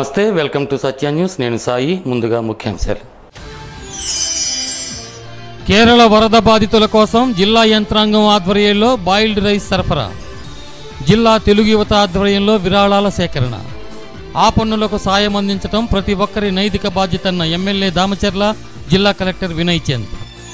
నమస్తే welcome to Satya news నేను సాయి ముందుగా ముఖ్యాంశాలు కేరళ వరద బాధితుల కోసం జిల్లా యంత్రాంగం ఆధ్వర్యంలో బాయిల్డ్ రైస్ సరఫరా జిల్లా తెలుగు యువత ఆధ్వర్యంలో విరాళాల సేకరణ ఆ పన్నులకు సాయం అందించడం ప్రతి ఒక్కరి నైతిక బాధ్యతన్న ఎమ్మెల్యే దామచర్ల జిల్లా కలెక్టర్ వినయ్ చంద్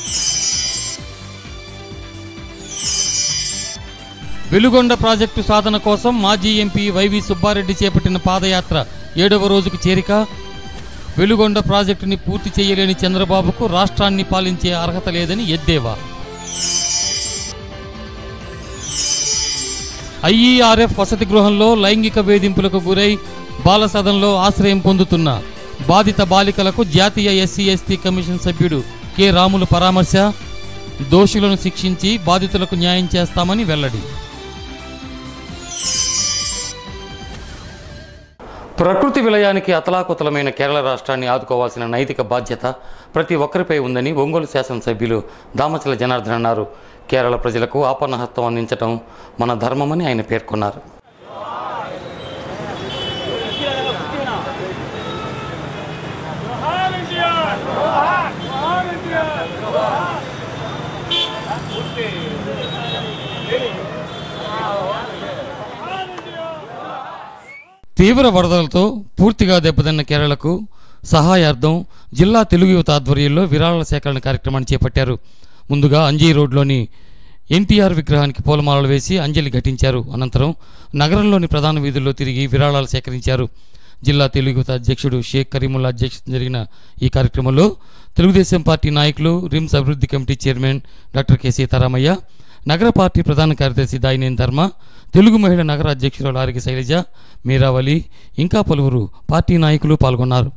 వెలుగొండ ప్రాజెక్టు సాధన కోసం మాజీ ఎంపీ వైవి సుబ్బారెడ్డి చేపట్టిన పాదయాత్ర ఏడవ రోజుకు చేరిక వెలుగొండ ప్రాజెక్టుని పూర్తి చేయలేని చంద్రబాబుకు రాష్ట్రాన్ని పాలించే అర్హత లేదని ఎద్దేవా ఐఈఆర్ఎఫ్ వసతి గృహంలో లైంగిక వేధింపులకు గురై బాల సదన్లో ఆశ్రయం పొందుతున్న బాధిత బాలికలకు జాతీయ ఎస్సీ ఎస్టీ కమిషన్ సభ్యుడు కె రాములు పరామర్శ దోషులను శిక్షించి బాధితులకు న్యాయం చేస్తామని వెల్లడి ప్రకృతి విలయానికి అతలాకుతలమైన కేరళ రాష్ట్రాన్ని ఆదుకోవాల్సిన నైతిక బాధ్యత ప్రతి ఒక్కరిపై ఉందని ఒంగోలు శాసనసభ్యులు దామచల జనార్దన్ అన్నారు కేరళ ప్రజలకు ఆపన్నహస్తం అందించడం మన ధర్మమని ఆయన పేర్కొన్నారు తీవ్ర వరదలతో పూర్తిగా దెబ్బతిన్న కేరళకు సహాయార్థం జిల్లా తెలుగు యువత ఆధ్వర్యంలో విరాళాల సేకరణ కార్యక్రమాన్ని చేపట్టారు ముందుగా అంజీ రోడ్లోని ఎన్టీఆర్ విగ్రహానికి పూలమాలలు వేసి అంజలి ఘటించారు అనంతరం నగరంలోని ప్రధాన వీధుల్లో తిరిగి విరాళాలు సేకరించారు జిల్లా తెలుగు యువత అధ్యక్షుడు షేక్ కరీముల్లా అధ్యక్షతన జరిగిన ఈ కార్యక్రమంలో తెలుగుదేశం పార్టీ నాయకులు రిమ్స్ అభివృద్ధి committee chairman doctor K Sitaramayya నగర పార్టీ ప్రధాన కార్యదర్శి దాయినేని ధర్మ తెలుగు మహిళ నగర అధ్యక్షురాలు ఆరిగి శైలజ మీరావలి ఇంకా పలువురు పార్టీ నాయకులు పాల్గొన్నారు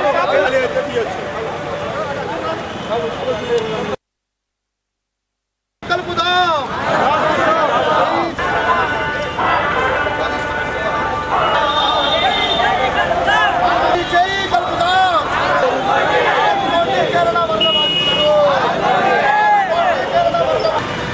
కలుపుదాం చేయి కలుపుదాం కేరళ వరద బాధితులను కేరళ వరద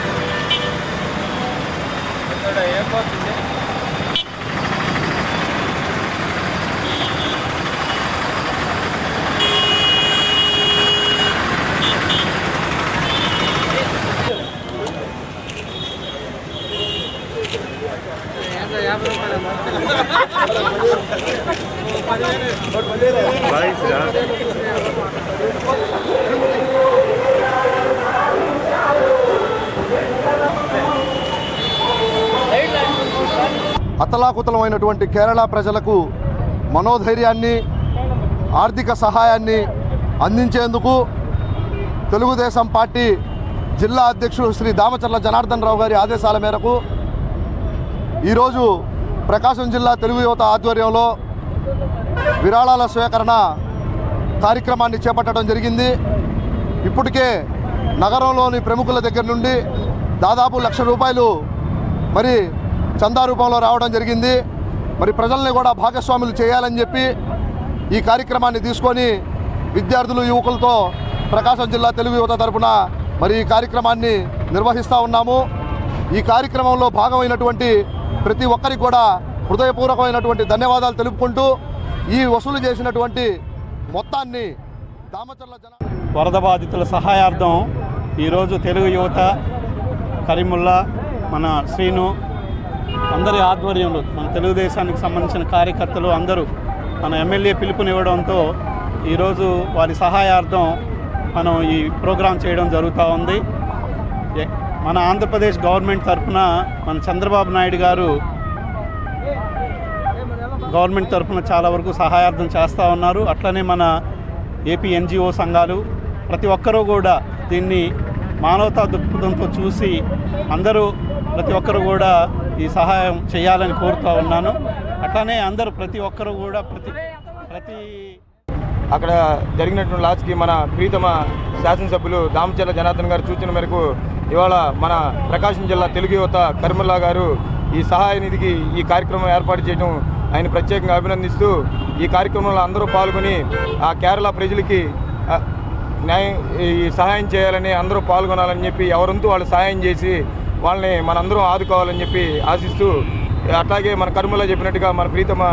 అతలాకుతలమైనటువంటి కేరళ ప్రజలకు మనోధైర్యాన్ని ఆర్థిక సహాయాన్ని అందించేందుకు తెలుగుదేశం పార్టీ జిల్లా అధ్యక్షుడు శ్రీ దామచర్ల జనార్దన్ రావు గారి ఆదేశాల మేరకు ఈరోజు ప్రకాశం జిల్లా తెలుగు యువత ఆధ్వర్యంలో విరాళాల స్వీకరణ కార్యక్రమాన్ని చేపట్టడం జరిగింది ఇప్పటికే నగరంలోని ప్రముఖుల దగ్గర నుండి దాదాపు లక్ష రూపాయలు మరి చందా రూపంలో రావడం జరిగింది మరి ప్రజల్ని కూడా భాగస్వాములు చేయాలని చెప్పి ఈ కార్యక్రమాన్ని తీసుకొని విద్యార్థులు యువకులతో ప్రకాశం జిల్లా తెలుగు యువత తరపున మరి ఈ కార్యక్రమాన్ని నిర్వహిస్తూ ఉన్నాము ఈ కార్యక్రమంలో భాగమైనటువంటి ప్రతి ఒక్కరికి కూడా హృదయపూర్వకమైనటువంటి ధన్యవాదాలు తెలుపుకుంటూ ఈ వసూలు చేసినటువంటి మొత్తాన్ని దామచర్ల జన వరద బాధితుల సహాయార్థం ఈరోజు తెలుగు యువత కరీముల్లా మన శ్రీను అందరి ఆధ్వర్యంలో మన తెలుగుదేశానికి సంబంధించిన కార్యకర్తలు అందరూ మన ఎమ్మెల్యే పిలుపునివ్వడంతో ఈరోజు వారి సహాయార్థం మనం ఈ ప్రోగ్రాం చేయడం జరుగుతూ ఉంది ఎ- మన ఆంధ్రప్రదేశ్ గవర్నమెంట్ తరఫున మన చంద్రబాబు నాయుడు గారు గవర్నమెంట్ తరఫున చాలా వరకు సహాయార్థం చేస్తూ ఉన్నారు అట్లనే మన ఏపీ ఎన్జిఓ సంఘాలు ప్రతి ఒక్కరూ కూడా దీన్ని మానవతా దృక్పథంతో చూసి అందరూ ప్రతి ఒక్కరు కూడా ఈ సహాయం చేయాలని కోరుతూ ఉన్నాను అట్లానే అందరూ ప్రతి ఒక్కరు కూడా ప్రతి ప్రతి అక్కడ జరిగినటువంటి లాస్కి మన ప్రీతమ శాసనసభ్యులు దామచర్ల జనార్దన్ గారి సూచన మేరకు ఇవాళ మన ప్రకాశం జిల్లా తెలుగు యువత కర్మల్లా గారు ఈ సహాయ నిధికి ఈ కార్యక్రమం ఏర్పాటు చేయడం ఆయన ప్రత్యేకంగా అభినందిస్తూ ఈ కార్యక్రమంలో అందరూ పాల్గొని ఆ కేరళ ప్రజలకి ఆ, న్యాయం ఈ సహాయం చేయాలని అందరూ పాల్గొనాలని చెప్పి ఎవరంతూ వాళ్ళు సహాయం చేసి వాళ్ళని మనందరం ఆదుకోవాలని చెప్పి ఆశిస్తూ అట్లాగే మన కర్మలో చెప్పినట్టుగా మన ప్రీతమ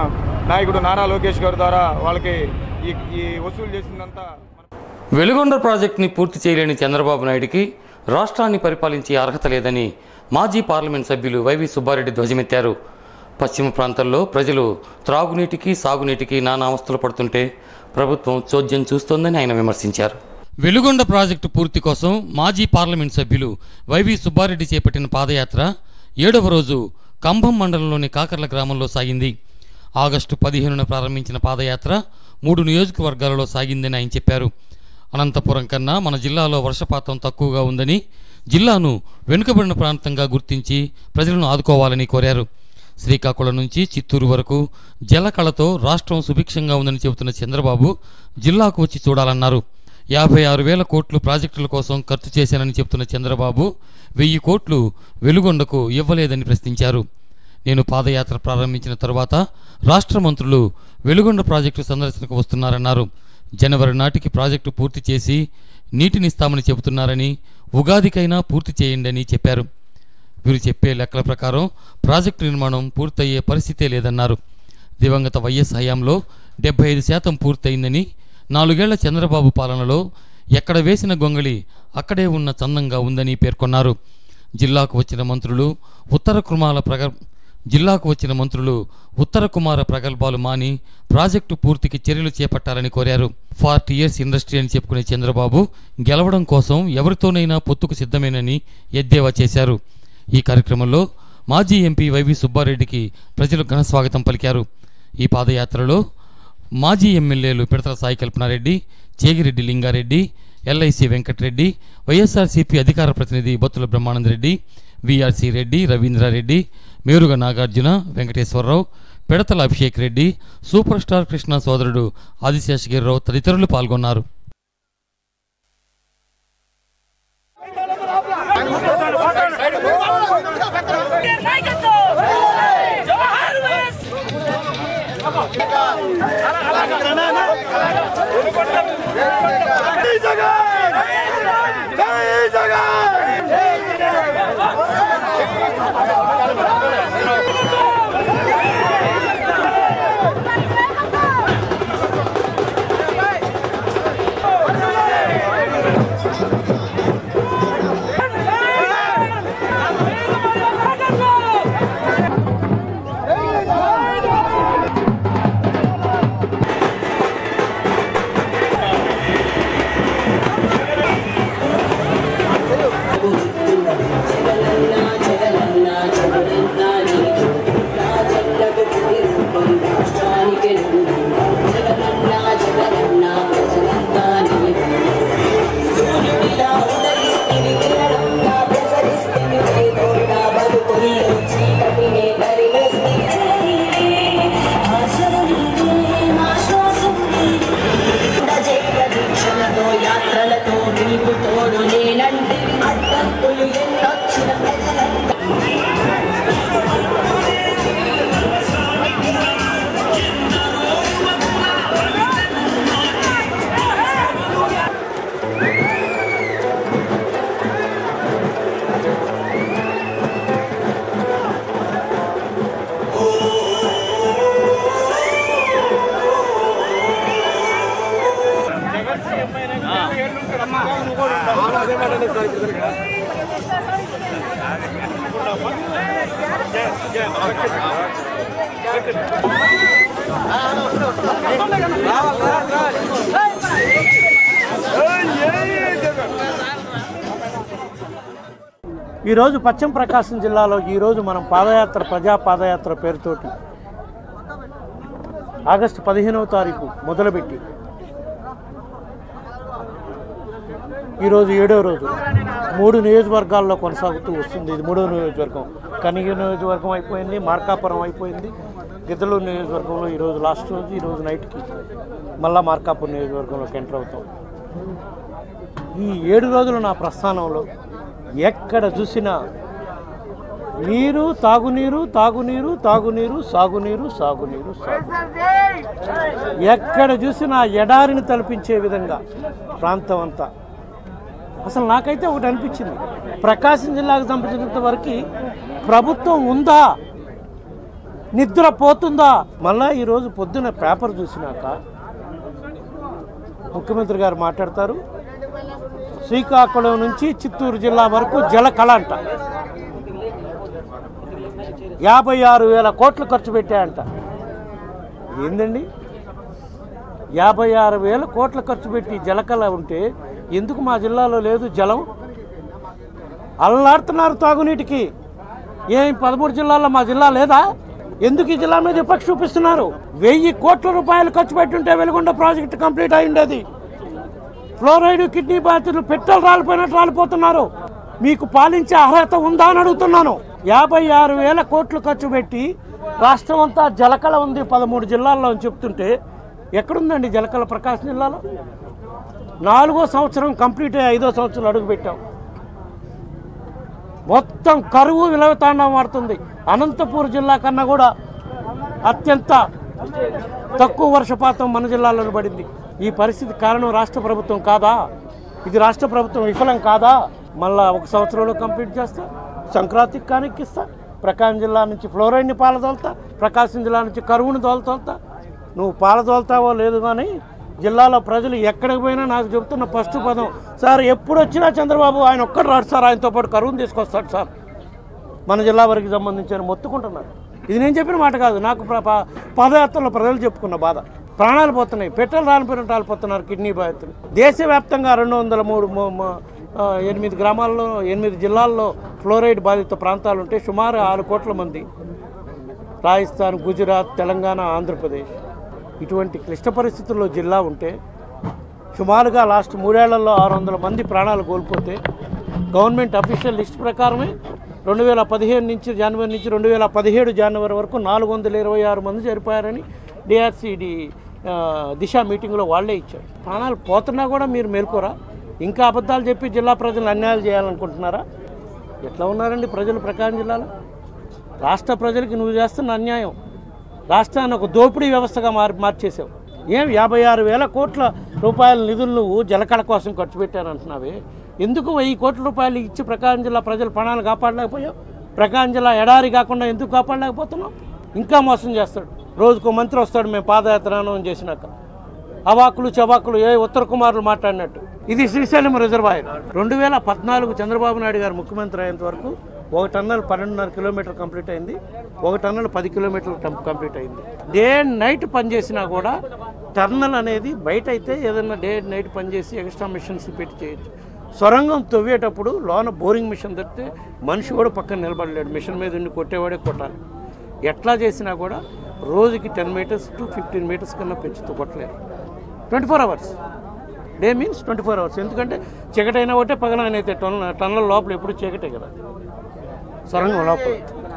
నాయకుడు నారా లోకేష్ గారి ద్వారా వాళ్ళకి ఈ ఈ వసూలు చేసిందంతా వెలుగొండ ప్రాజెక్టుని పూర్తి చేయలేని చంద్రబాబు నాయుడికి రాష్ట్రాన్ని పరిపాలించే అర్హత లేదని మాజీ పార్లమెంట్ సభ్యులు వైవి సుబ్బారెడ్డి ధ్వజమెత్తారు పశ్చిమ ప్రాంతాల్లో ప్రజలు త్రాగునీటికి సాగునీటికి నానా అవస్థలు పడుతుంటే ప్రభుత్వం చోద్యం చూస్తోందని ఆయన విమర్శించారు వెలుగొండ ప్రాజెక్టు పూర్తి కోసం మాజీ పార్లమెంట్ సభ్యులు వైవి సుబ్బారెడ్డి చేపట్టిన పాదయాత్ర ఏడవ రోజు కంభం మండలంలోని కాకర్ల గ్రామంలో సాగింది ఆగస్టు పదిహేనున ప్రారంభించిన పాదయాత్ర మూడు నియోజకవర్గాలలో సాగిందని ఆయన చెప్పారు అనంతపురం కన్నా మన జిల్లాలో వర్షపాతం తక్కువగా ఉందని జిల్లాను వెనుకబడిన ప్రాంతంగా గుర్తించి ప్రజలను ఆదుకోవాలని కోరారు శ్రీకాకుళం నుంచి చిత్తూరు వరకు జలకళతో రాష్ట్రం సుభిక్షంగా ఉందని చెబుతున్న చంద్రబాబు జిల్లాకు వచ్చి చూడాలన్నారు యాభై ఆరు వేల కోట్లు ప్రాజెక్టుల కోసం ఖర్చు చేశానని చెబుతున్న చంద్రబాబు వెయ్యి కోట్లు వెలుగొండకు ఇవ్వలేదని ప్రశ్నించారు నేను పాదయాత్ర ప్రారంభించిన తరువాత రాష్ట్ర మంత్రులు వెలుగొండ ప్రాజెక్టు సందర్శనకు వస్తున్నారన్నారు జనవరి నాటికి ప్రాజెక్టు పూర్తి చేసి నీటినిస్తామని చెబుతున్నారని ఉగాదికైనా పూర్తి చేయండి అని చెప్పారు వీరు చెప్పే లెక్కల ప్రకారం ప్రాజెక్టు నిర్మాణం పూర్తయ్యే పరిస్థితే లేదన్నారు దివంగత వైఎస్ హయాంలో డెబ్బై ఐదు శాతం పూర్తయిందని నాలుగేళ్ల చంద్రబాబు పాలనలో ఎక్కడ వేసిన గొంగళి అక్కడే ఉన్న చందంగా ఉందని పేర్కొన్నారు జిల్లాకు వచ్చిన మంత్రులు ఉత్తర కుమార ప్రగ జిల్లాకు వచ్చిన మంత్రులు ఉత్తర కుమార ప్రగల్భాలు మాని ప్రాజెక్టు పూర్తికి చర్యలు చేపట్టాలని కోరారు ఫార్టీ ఇయర్స్ ఇండస్ట్రీ అని చెప్పుకునే చంద్రబాబు గెలవడం కోసం ఎవరితోనైనా పొత్తుకు సిద్ధమేనని ఎద్దేవా చేశారు ఈ కార్యక్రమంలో మాజీ ఎంపీ వైవి సుబ్బారెడ్డికి ప్రజలు ఘన స్వాగతం పలికారు ఈ పాదయాత్రలో మాజీ ఎమ్మెల్యేలు పిడతల సాయి కల్పనారెడ్డి చేగిరెడ్డి లింగారెడ్డి ఎల్ఐసి వెంకటరెడ్డి వైఎస్ఆర్సీపీ అధికార ప్రతినిధి Bothula Brahmanandareddy VRC Reddy Ravindrareddy Meruga Nagarjuna Venkateswararao Pidathala Abhishek Reddy super star Krishna సోదరుడు ఆదిశేషగిరిరావు తదితరులు పాల్గొన్నారు జవహర్ వేస్ యాత్రలతో నీకు తోడు నేనంటే అడ్డంకులు ఎన్నొచ్చిన ప్రజలంతా ఈరోజు పశ్చిమ ప్రకాశం జిల్లాలో ఈరోజు మనం పాదయాత్ర ప్రజా పాదయాత్ర పేరుతోటి ఆగస్టు పదిహేనవ తారీఖు మొదలుపెట్టి ఈరోజు ఏడవ రోజు మూడు నియోజకవర్గాల్లో కొనసాగుతూ వస్తుంది ఇది మూడో నియోజకవర్గం కనిగి నియోజకవర్గం అయిపోయింది మార్కాపురం అయిపోయింది గిద్దలూరు నియోజకవర్గంలో ఈరోజు లాస్ట్ రోజు ఈరోజు నైట్కి మళ్ళా మార్కాపురం నియోజకవర్గంలోకి ఎంటర్ అవుతాం ఈ ఏడు రోజులు నా ప్రస్థానంలో ఎక్కడ చూసినా నీరు తాగునీరు తాగునీరు తాగునీరు సాగునీరు సాగునీరు సాగు ఎక్కడ చూసినా ఎడారిని తలపించే విధంగా ప్రాంతం అంతా అసలు నాకైతే ఒకటి అనిపించింది ప్రకాశం జిల్లాకు సంబంధించినంత వరకు ప్రభుత్వం ఉందా నిద్ర పోతుందా మళ్ళా ఈరోజు పొద్దున పేపర్ చూసినాక ముఖ్యమంత్రి గారు మాట్లాడతారు శ్రీకాకుళం నుంచి చిత్తూరు జిల్లా వరకు జలకళ అంట యాభై ఆరు వేల కోట్లు ఖర్చు పెట్టాయంట ఏందండి యాభై ఆరు వేల కోట్ల ఖర్చు పెట్టి జలకళ ఉంటే ఎందుకు మా జిల్లాలో లేదు జలం అల్లాడుతున్నారు తాగునీటికి ఏం పదమూడు జిల్లాల్లో మా జిల్లా లేదా ఎందుకు ఈ జిల్లా మీద విపక్ష చూపిస్తున్నారు వెయ్యి కోట్ల రూపాయలు ఖర్చు పెట్టుంటే వెలుగొండ ప్రాజెక్టు కంప్లీట్ అయి ఉండేది ఫ్లోరైడ్ కిడ్నీ బాధితులు పెట్రోల్ రాలిపోయినట్టు రాలిపోతున్నారు మీకు పాలించే అర్హత ఉందా అని అడుగుతున్నాను యాభై ఆరు వేల కోట్లు ఖర్చు పెట్టి రాష్ట్రం అంతా జలకళ ఉంది పదమూడు జిల్లాల్లో అని చెప్తుంటే ఎక్కడుందండి జలకళ ప్రకాశం జిల్లాలో నాలుగో సంవత్సరం కంప్లీట్ అయ్యి ఐదో సంవత్సరం అడుగు పెట్టాం మొత్తం కరువు విలవతాండం మారుతుంది అనంతపూర్ జిల్లా కన్నా కూడా అత్యంత తక్కువ వర్షపాతం మన జిల్లాలో పడింది ఈ పరిస్థితి కారణం రాష్ట్ర ప్రభుత్వం కాదా ఇది రాష్ట్ర ప్రభుత్వం విఫలం కాదా మళ్ళా ఒక సంవత్సరంలో కంప్లీట్ చేస్తా సంక్రాంతికి కానిక్కిస్తా ప్రకాశం జిల్లా నుంచి ఫ్లోరైడ్ని పాలదోలుతా ప్రకాశం జిల్లా నుంచి కరువుని దోలుతోలుతా నువ్వు పాలదోలుతావో లేదు కానీ జిల్లాలో ప్రజలు ఎక్కడికి పోయినా నాకు చెబుతున్న ఫస్ట్ పదం సార్ ఎప్పుడు వచ్చినా చంద్రబాబు ఆయన ఒక్కడు రాడు సార్ ఆయనతో పాటు కరువుని తీసుకొస్తాడు సార్ మన జిల్లా వరకు సంబంధించిన మొత్తుకుంటున్నారు ఇది నేను చెప్పిన మాట కాదు నాకు ప్ర- ప- పాదయాత్రలో ప్రజలు చెప్పుకున్న బాధ ప్రాణాలు పోతున్నాయి పెట్రోల్ రాలిపోయినట్టు రాలిపోతున్నారు కిడ్నీ బాధితులు దేశవ్యాప్తంగా రెండు వందల మూడు మో- మో- ఆ, ఎనిమిది గ్రామాల్లో ఎనిమిది జిల్లాల్లో ఫ్లోరైడ్ బాధిత ప్రాంతాలు ఉంటే సుమారు ఆరు కోట్ల మంది రాజస్థాన్ గుజరాత్ తెలంగాణ ఆంధ్రప్రదేశ్ ఇటువంటి క్లిష్ట పరిస్థితుల్లో జిల్లా ఉంటే సుమారుగా లాస్ట్ మూడేళ్లలో ఆరు వందల మంది ప్రాణాలు కోల్పోతే గవర్నమెంట్ అఫీషియల్ లిస్ట్ ప్రకారమే రెండు వేల పదిహేను నుంచి జనవరి నుంచి రెండు వేల పదిహేడు జనవరి వరకు నాలుగు వందల ఇరవై ఆరు మంది చనిపోయారని డిఆర్సిడి దిశ మీటింగ్లో వాళ్ళే ఇచ్చారు ప్రాణాలు పోతున్నా కూడా మీరు మేల్కోరా ఇంకా అబద్ధాలు చెప్పి జిల్లా ప్రజలను అన్యాయాలు చేయాలనుకుంటున్నారా ఎట్లా ఉన్నారండి ప్రజలు ప్రకాశం జిల్లాలో రాష్ట్ర ప్రజలకి నువ్వు చేస్తున్న అన్యాయం రాష్ట్రాన్ని ఒక దోపిడీ వ్యవస్థగా మార్ మార్చేసావు ఏం యాభై ఆరు వేల కోట్ల రూపాయల నిధులు నువ్వు జలకళ కోసం ఖర్చు పెట్టానంటున్నావే ఎందుకు వెయ్యి కోట్ల రూపాయలు ఇచ్చి ప్రకాశం జిల్లా ప్రజల ప్రాణాలు కాపాడలేకపోయావు ప్రకాశం జిల్లా ఎడారి కాకుండా ఎందుకు కాపాడలేకపోతున్నావు ఇంకా మోసం చేస్తాడు రోజుకో మంత్రి వస్తాడు మేము పాదయాత్ర చేసినాక అవాకులు చవాకులు ఏ ఉత్తర కుమారులు మాట్లాడినట్టు ఇది శ్రీశైలం రిజర్వాయర్ రెండు వేల పద్నాలుగు చంద్రబాబు నాయుడు గారు ముఖ్యమంత్రి అయ్యేంత వరకు ఒక టన్నల్ పన్నెండున్నర కిలోమీటర్ కంప్లీట్ అయింది ఒక టన్నల్ పది కిలోమీటర్లు టం- కంప్లీట్ అయింది డే అండ్ నైట్ పనిచేసినా కూడా టర్నల్ అనేది బయట అయితే ఏదైనా డే అండ్ నైట్ పనిచేసి ఎక్స్ట్రా మిషన్స్ పెట్టి చేయొచ్చు సొరంగం తవ్వేటప్పుడు లోన బోరింగ్ మిషన్ తప్పితే మనిషి కూడా పక్కన నిలబడలేడు మిషన్ మీద ఉండి కొట్టేవాడే కొట్టాలి ఎట్లా చేసినా కూడా రోజుకి ten metres to fifteen metres కన్నా పెంచుతూ కొట్టలేరు twenty four hours day means twenty four hours ఎందుకంటే చీకటైనా ఒకటే పగలైనా అయితే టన్ టన్నుల లోపల ఎప్పుడు చీకటే కదా సొరంగం లోపల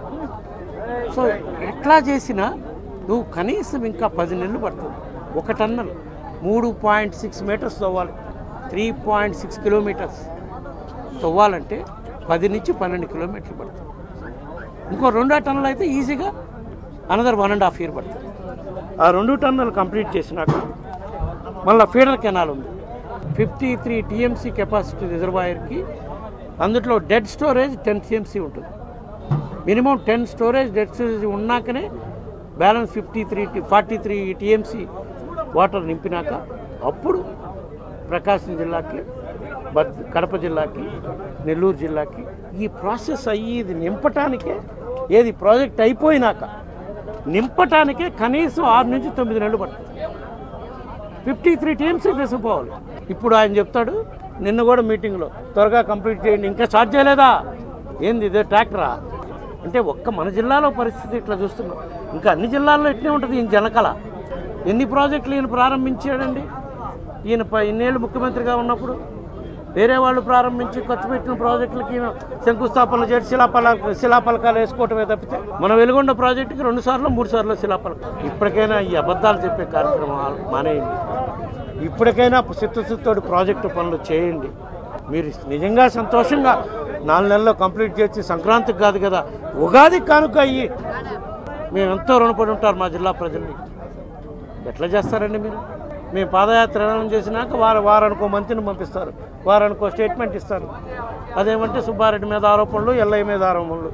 సో ఎట్లా చేసినా నువ్వు కనీసం ఇంకా పది నెలలు పడుతుంది ఒక టన్నల్ మూడు పాయింట్ సిక్స్ మీటర్స్ తవ్వాలి త్రీ పాయింట్ సిక్స్ కిలోమీటర్స్ తవ్వాలంటే పది నుంచి పన్నెండు కిలోమీటర్లు పడుతుంది ఇంకో రెండో టన్నులు అయితే ఈజీగా another one and half year పడుతుంది ఆ రెండు టన్నులు కంప్లీట్ చేసినాక మళ్ళీ ఫీడర్ కెనాల్ ఉంది ఫిఫ్టీ త్రీ టీఎంసీ కెపాసిటీ రిజర్వాయర్కి అందులో డెడ్ స్టోరేజ్ టెన్ టీఎంసీ ఉంటుంది minimum ten storage dead storage ఉన్నాకనే balance fifty three forty three TMC water నింపినాక అప్పుడు ప్రకాశం జిల్లాకి బద్ కడప జిల్లాకి నెల్లూరు జిల్లాకి ఈ ప్రాసెస్ అయ్యి ఇది నింపటానికే ఏది ప్రాజెక్ట్ అయిపోయినాక నింపటానికే కనీసం ఆరు నుంచి తొమ్మిది నెలలు పడుతుంది ఫిఫ్టీ త్రీ టీమ్స్ తీసుకుపోవాలి ఇప్పుడు ఆయన చెప్తాడు నిన్న కూడా మీటింగ్లో త్వరగా కంప్లీట్ చేయండి ఇంకా స్టార్ట్ చేయలేదా ఏంది ఇదే ట్రాక్టరా అంటే ఒక్క మన జిల్లాలో పరిస్థితి ఇట్లా చూస్తున్నాం ఇంకా అన్ని జిల్లాల్లో ఇట్లే ఉంటుంది ఈయన జనకళ ఎన్ని ప్రాజెక్టులు ఈయన ప్రారంభించాడండి ఈయన ప- ఇన్నేళ్ళు ముఖ్యమంత్రిగా ఉన్నప్పుడు వేరే వాళ్ళు ప్రారంభించి ఖర్చు పెట్టిన ప్రాజెక్టులకి ఈయన శంకుస్థాపనలు చేసి శిలాపల శిలాపలకాలు వేసుకోవటమే తప్పితే మన వెలుగొండ ప్రాజెక్టుకి రెండు సార్లు మూడు సార్లు శిలాపలకం ఇప్పటికైనా ఈ అబద్ధాలు చెప్పే కార్యక్రమం మానేయండి ఇప్పటికైనా చిత్తశుద్ధితోటి ప్రాజెక్టు పనులు చేయండి మీరు నిజంగా సంతోషంగా నాలుగు నెలల్లో కంప్లీట్ చేసి సంక్రాంతికి కాదు కదా ఉగాది కానుక అయ్యి మేము ఎంతో రుణపడి ఉంటారు మా జిల్లా ప్రజల్ని ఎట్లా చేస్తారండి మీరు మేము పాదయాత్ర నిర్ణయం చేసినాక వారు వారానికో మంత్రిని పంపిస్తారు వారానికో స్టేట్మెంట్ ఇస్తారు అదేమంటే సుబ్బారెడ్డి మీద ఆరోపణలు ఎల్లయ్య మీద ఆరోపణలు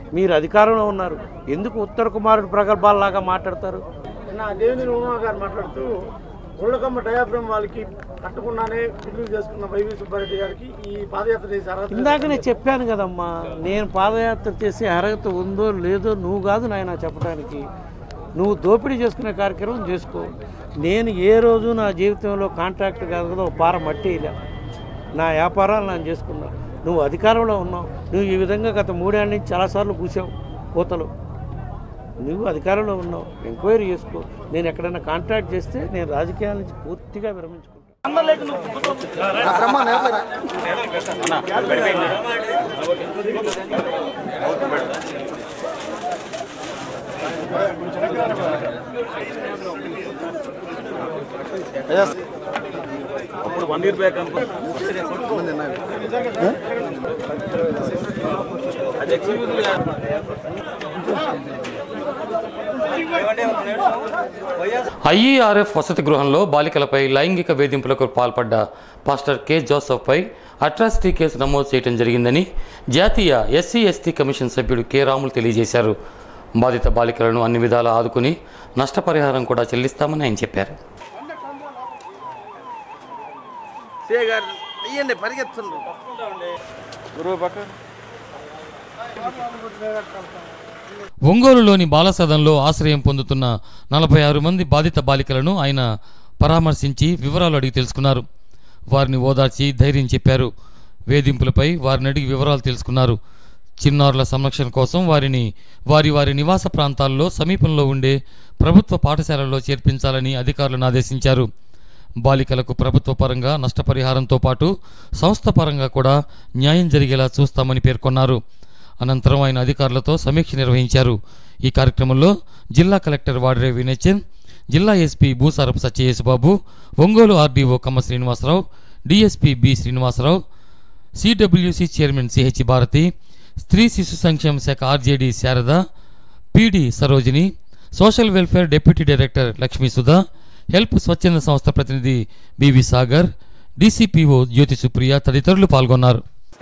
మీరు అధికారంలో ఉన్నారు ఎందుకు ఉత్తర కుమారుడు ప్రగల్భాలలాగా మాట్లాడతారు నా దేవేంద్ర ఉమా గారు మాట్లాడుతూ ఉళ్ళకమ్మ డయాఫ్రమ్ వాళ్ళకి కట్టకుండానే రిలీజ్ చేసుకున్న వైవి సుబ్బారెడ్డి గారికి ఈ పాదయాత్ర చేసి అర్హత ఇందాకనే చెప్పాను కదమ్మా నేను పాదయాత్ర చేసే అర్హత ఉందో లేదో నువ్వు కాదు నాయన చెప్పడానికి నువ్వు దోపిడీ చేసుకునే కార్యక్రమం చేసుకో నేను ఏ రోజు నా జీవితంలో కాంట్రాక్ట్ కాదు కదా ఒక పార మట్టి వేయలే నా వ్యాపారాలు నేను చేసుకున్నా నువ్వు అధికారంలో ఉన్నావు నువ్వు ఈ విధంగా గత మూడేళ్ళ నుంచి చాలాసార్లు కూసావు కోతలు నువ్వు అధికారంలో ఉన్నావు ఎంక్వైరీ చేసుకో నేను ఎక్కడైనా కాంట్రాక్ట్ చేస్తే నేను రాజకీయాల నుంచి పూర్తిగా విరమించుకుంటాను బ్రహ్మ నేర్లరా అప్పుడు వన్ ఇయర్ బ్యాక్ ఐఈఆర్ఎఫ్ వసతి గృహంలో బాలికలపై లైంగిక వేధింపులకు పాల్పడ్డ పాస్టర్ కె జోసెఫ్పై అట్రాసిటీ కేసు నమోదు చేయడం జరిగిందని జాతీయ ఎస్సీ ఎస్టీ కమిషన్ సభ్యుడు కె రాములు తెలియజేశారు బాధిత బాలికలను అన్ని విధాలా ఆదుకుని నష్టపరిహారం కూడా చెల్లిస్తామని ఆయన చెప్పారు ఒంగోలులోని బాలసదన్లో ఆశ్రయం పొందుతున్న నలభై ఆరు మంది బాధిత బాలికలను ఆయన పరామర్శించి వివరాలు అడిగి తెలుసుకున్నారు వారిని ఓదార్చి ధైర్యం చెప్పారు వేధింపులపై వారిని అడిగి వివరాలు తెలుసుకున్నారు చిన్నారుల సంరక్షణ కోసం వారిని వారి వారి నివాస ప్రాంతాల్లో సమీపంలో ఉండే ప్రభుత్వ పాఠశాలల్లో చేర్పించాలని అధికారులను ఆదేశించారు బాలికలకు ప్రభుత్వ పరంగా నష్టపరిహారంతో పాటు సంస్థ పరంగా కూడా న్యాయం జరిగేలా చూస్తామని పేర్కొన్నారు అనంతరం ఆయన అధికారులతో సమీక్ష నిర్వహించారు ఈ కార్యక్రమంలో జిల్లా కలెక్టర్ వాడ్రే వినయచంద్ జిల్లా SP Bhusarapu Satyayesubabu Ongole RDO Kamma Srinivasarao DSP B Srinivasarao CWC chairman CH Bharathi స్త్రీ శిశు సంక్షేమ శాఖ RJD Sarada PD Sarojini social welfare deputy director Lakshmi Sudha help స్వచ్ఛంద సంస్థ ప్రతినిధి బివి సాగర్ డీసీపీఓ జ్యోతి సుప్రియ తదితరులు పాల్గొన్నారు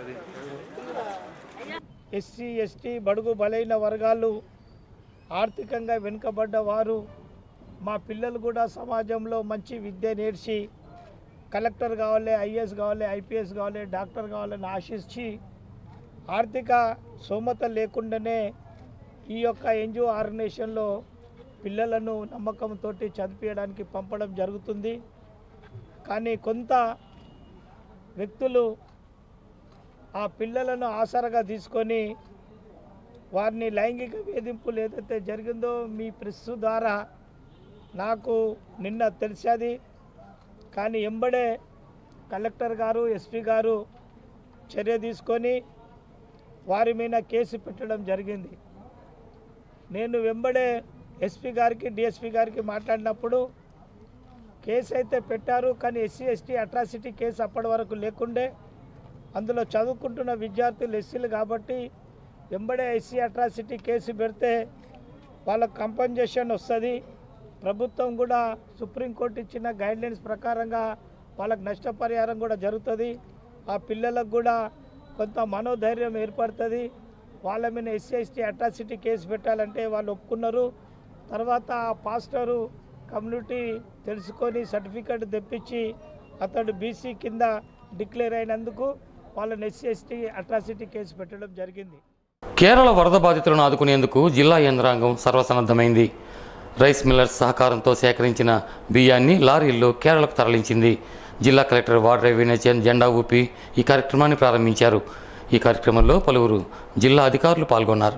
ఎస్సీ ఎస్టీ బడుగు బలైన వర్గాలు ఆర్థికంగా వెనుకబడ్డ వారు మా పిల్లలు కూడా సమాజంలో మంచి విద్య నేర్చి కలెక్టర్ కావాలి ఐఏఎస్ కావాలి ఐపీఎస్ కావాలి డాక్టర్ కావాలని ఆశించి ఆర్థిక సోమత లేకుండానే ఈ యొక్క ఎన్జిఓ ఆర్గనైజేషన్లో పిల్లలను నమ్మకంతో చదివించడానికి పంపడం జరుగుతుంది కానీ కొంత వ్యక్తులు ఆ పిల్లలను ఆసరగా తీసుకొని వారిని లైంగిక వేధింపులు ఏదైతే జరిగిందో మీ ప్రెస్ ద్వారా నాకు నిన్న తెలిసేది కానీ ఎంబడే కలెక్టర్ గారు ఎస్పీ గారు చర్య తీసుకొని వారి మీద కేసు పెట్టడం జరిగింది నేను వెంబడే ఎస్పీ గారికి డిఎస్పీ గారికి మాట్లాడినప్పుడు కేసు అయితే పెట్టారు కానీ ఎస్సీ ఎస్టీ అట్రాసిటీ కేసు అప్పటి వరకు లేకుండే అందులో చదువుకుంటున్న విద్యార్థులు ఎస్సీలు కాబట్టి వెంబడే ఎస్సీ అట్రాసిటీ కేసు పెడితే వాళ్ళకు కంపన్సేషన్ వస్తుంది ప్రభుత్వం కూడా సుప్రీంకోర్టు ఇచ్చిన గైడ్లైన్స్ ప్రకారంగా వాళ్ళకి నష్టపరిహారం కూడా జరుగుతుంది ఆ పిల్లలకు కూడా కొంత మనోధైర్యం ఏర్పడుతుంది వాళ్ళ మీద ఎస్సీ ఎస్టీ అట్రాసిటీ కేసు పెట్టాలంటే వాళ్ళు ఒప్పుకున్నారు తర్వాత ఆ పాస్టరు కమ్యూనిటీ తెలుసుకొని సర్టిఫికెట్ తెప్పించి అతడు బీసీ కింద డిక్లేర్ అయినందుకు వాళ్ళని ఎస్సీ ఎస్టీ అట్రాసిటీ కేసు పెట్టడం జరిగింది కేరళ వరద బాధితులను ఆదుకునేందుకు జిల్లా యంత్రాంగం సర్వసన్నద్ధమైంది రైస్ మిల్లర్స్ సహకారంతో సేకరించిన బియ్యాన్ని లారీల్లో కేరళకు తరలించింది జిల్లా కలెక్టర్ వాడ్రే వినయచంద్ జెండా ఊపి ఈ కార్యక్రమాన్ని ప్రారంభించారు ఈ కార్యక్రమంలో పలువురు జిల్లా అధికారులు పాల్గొన్నారు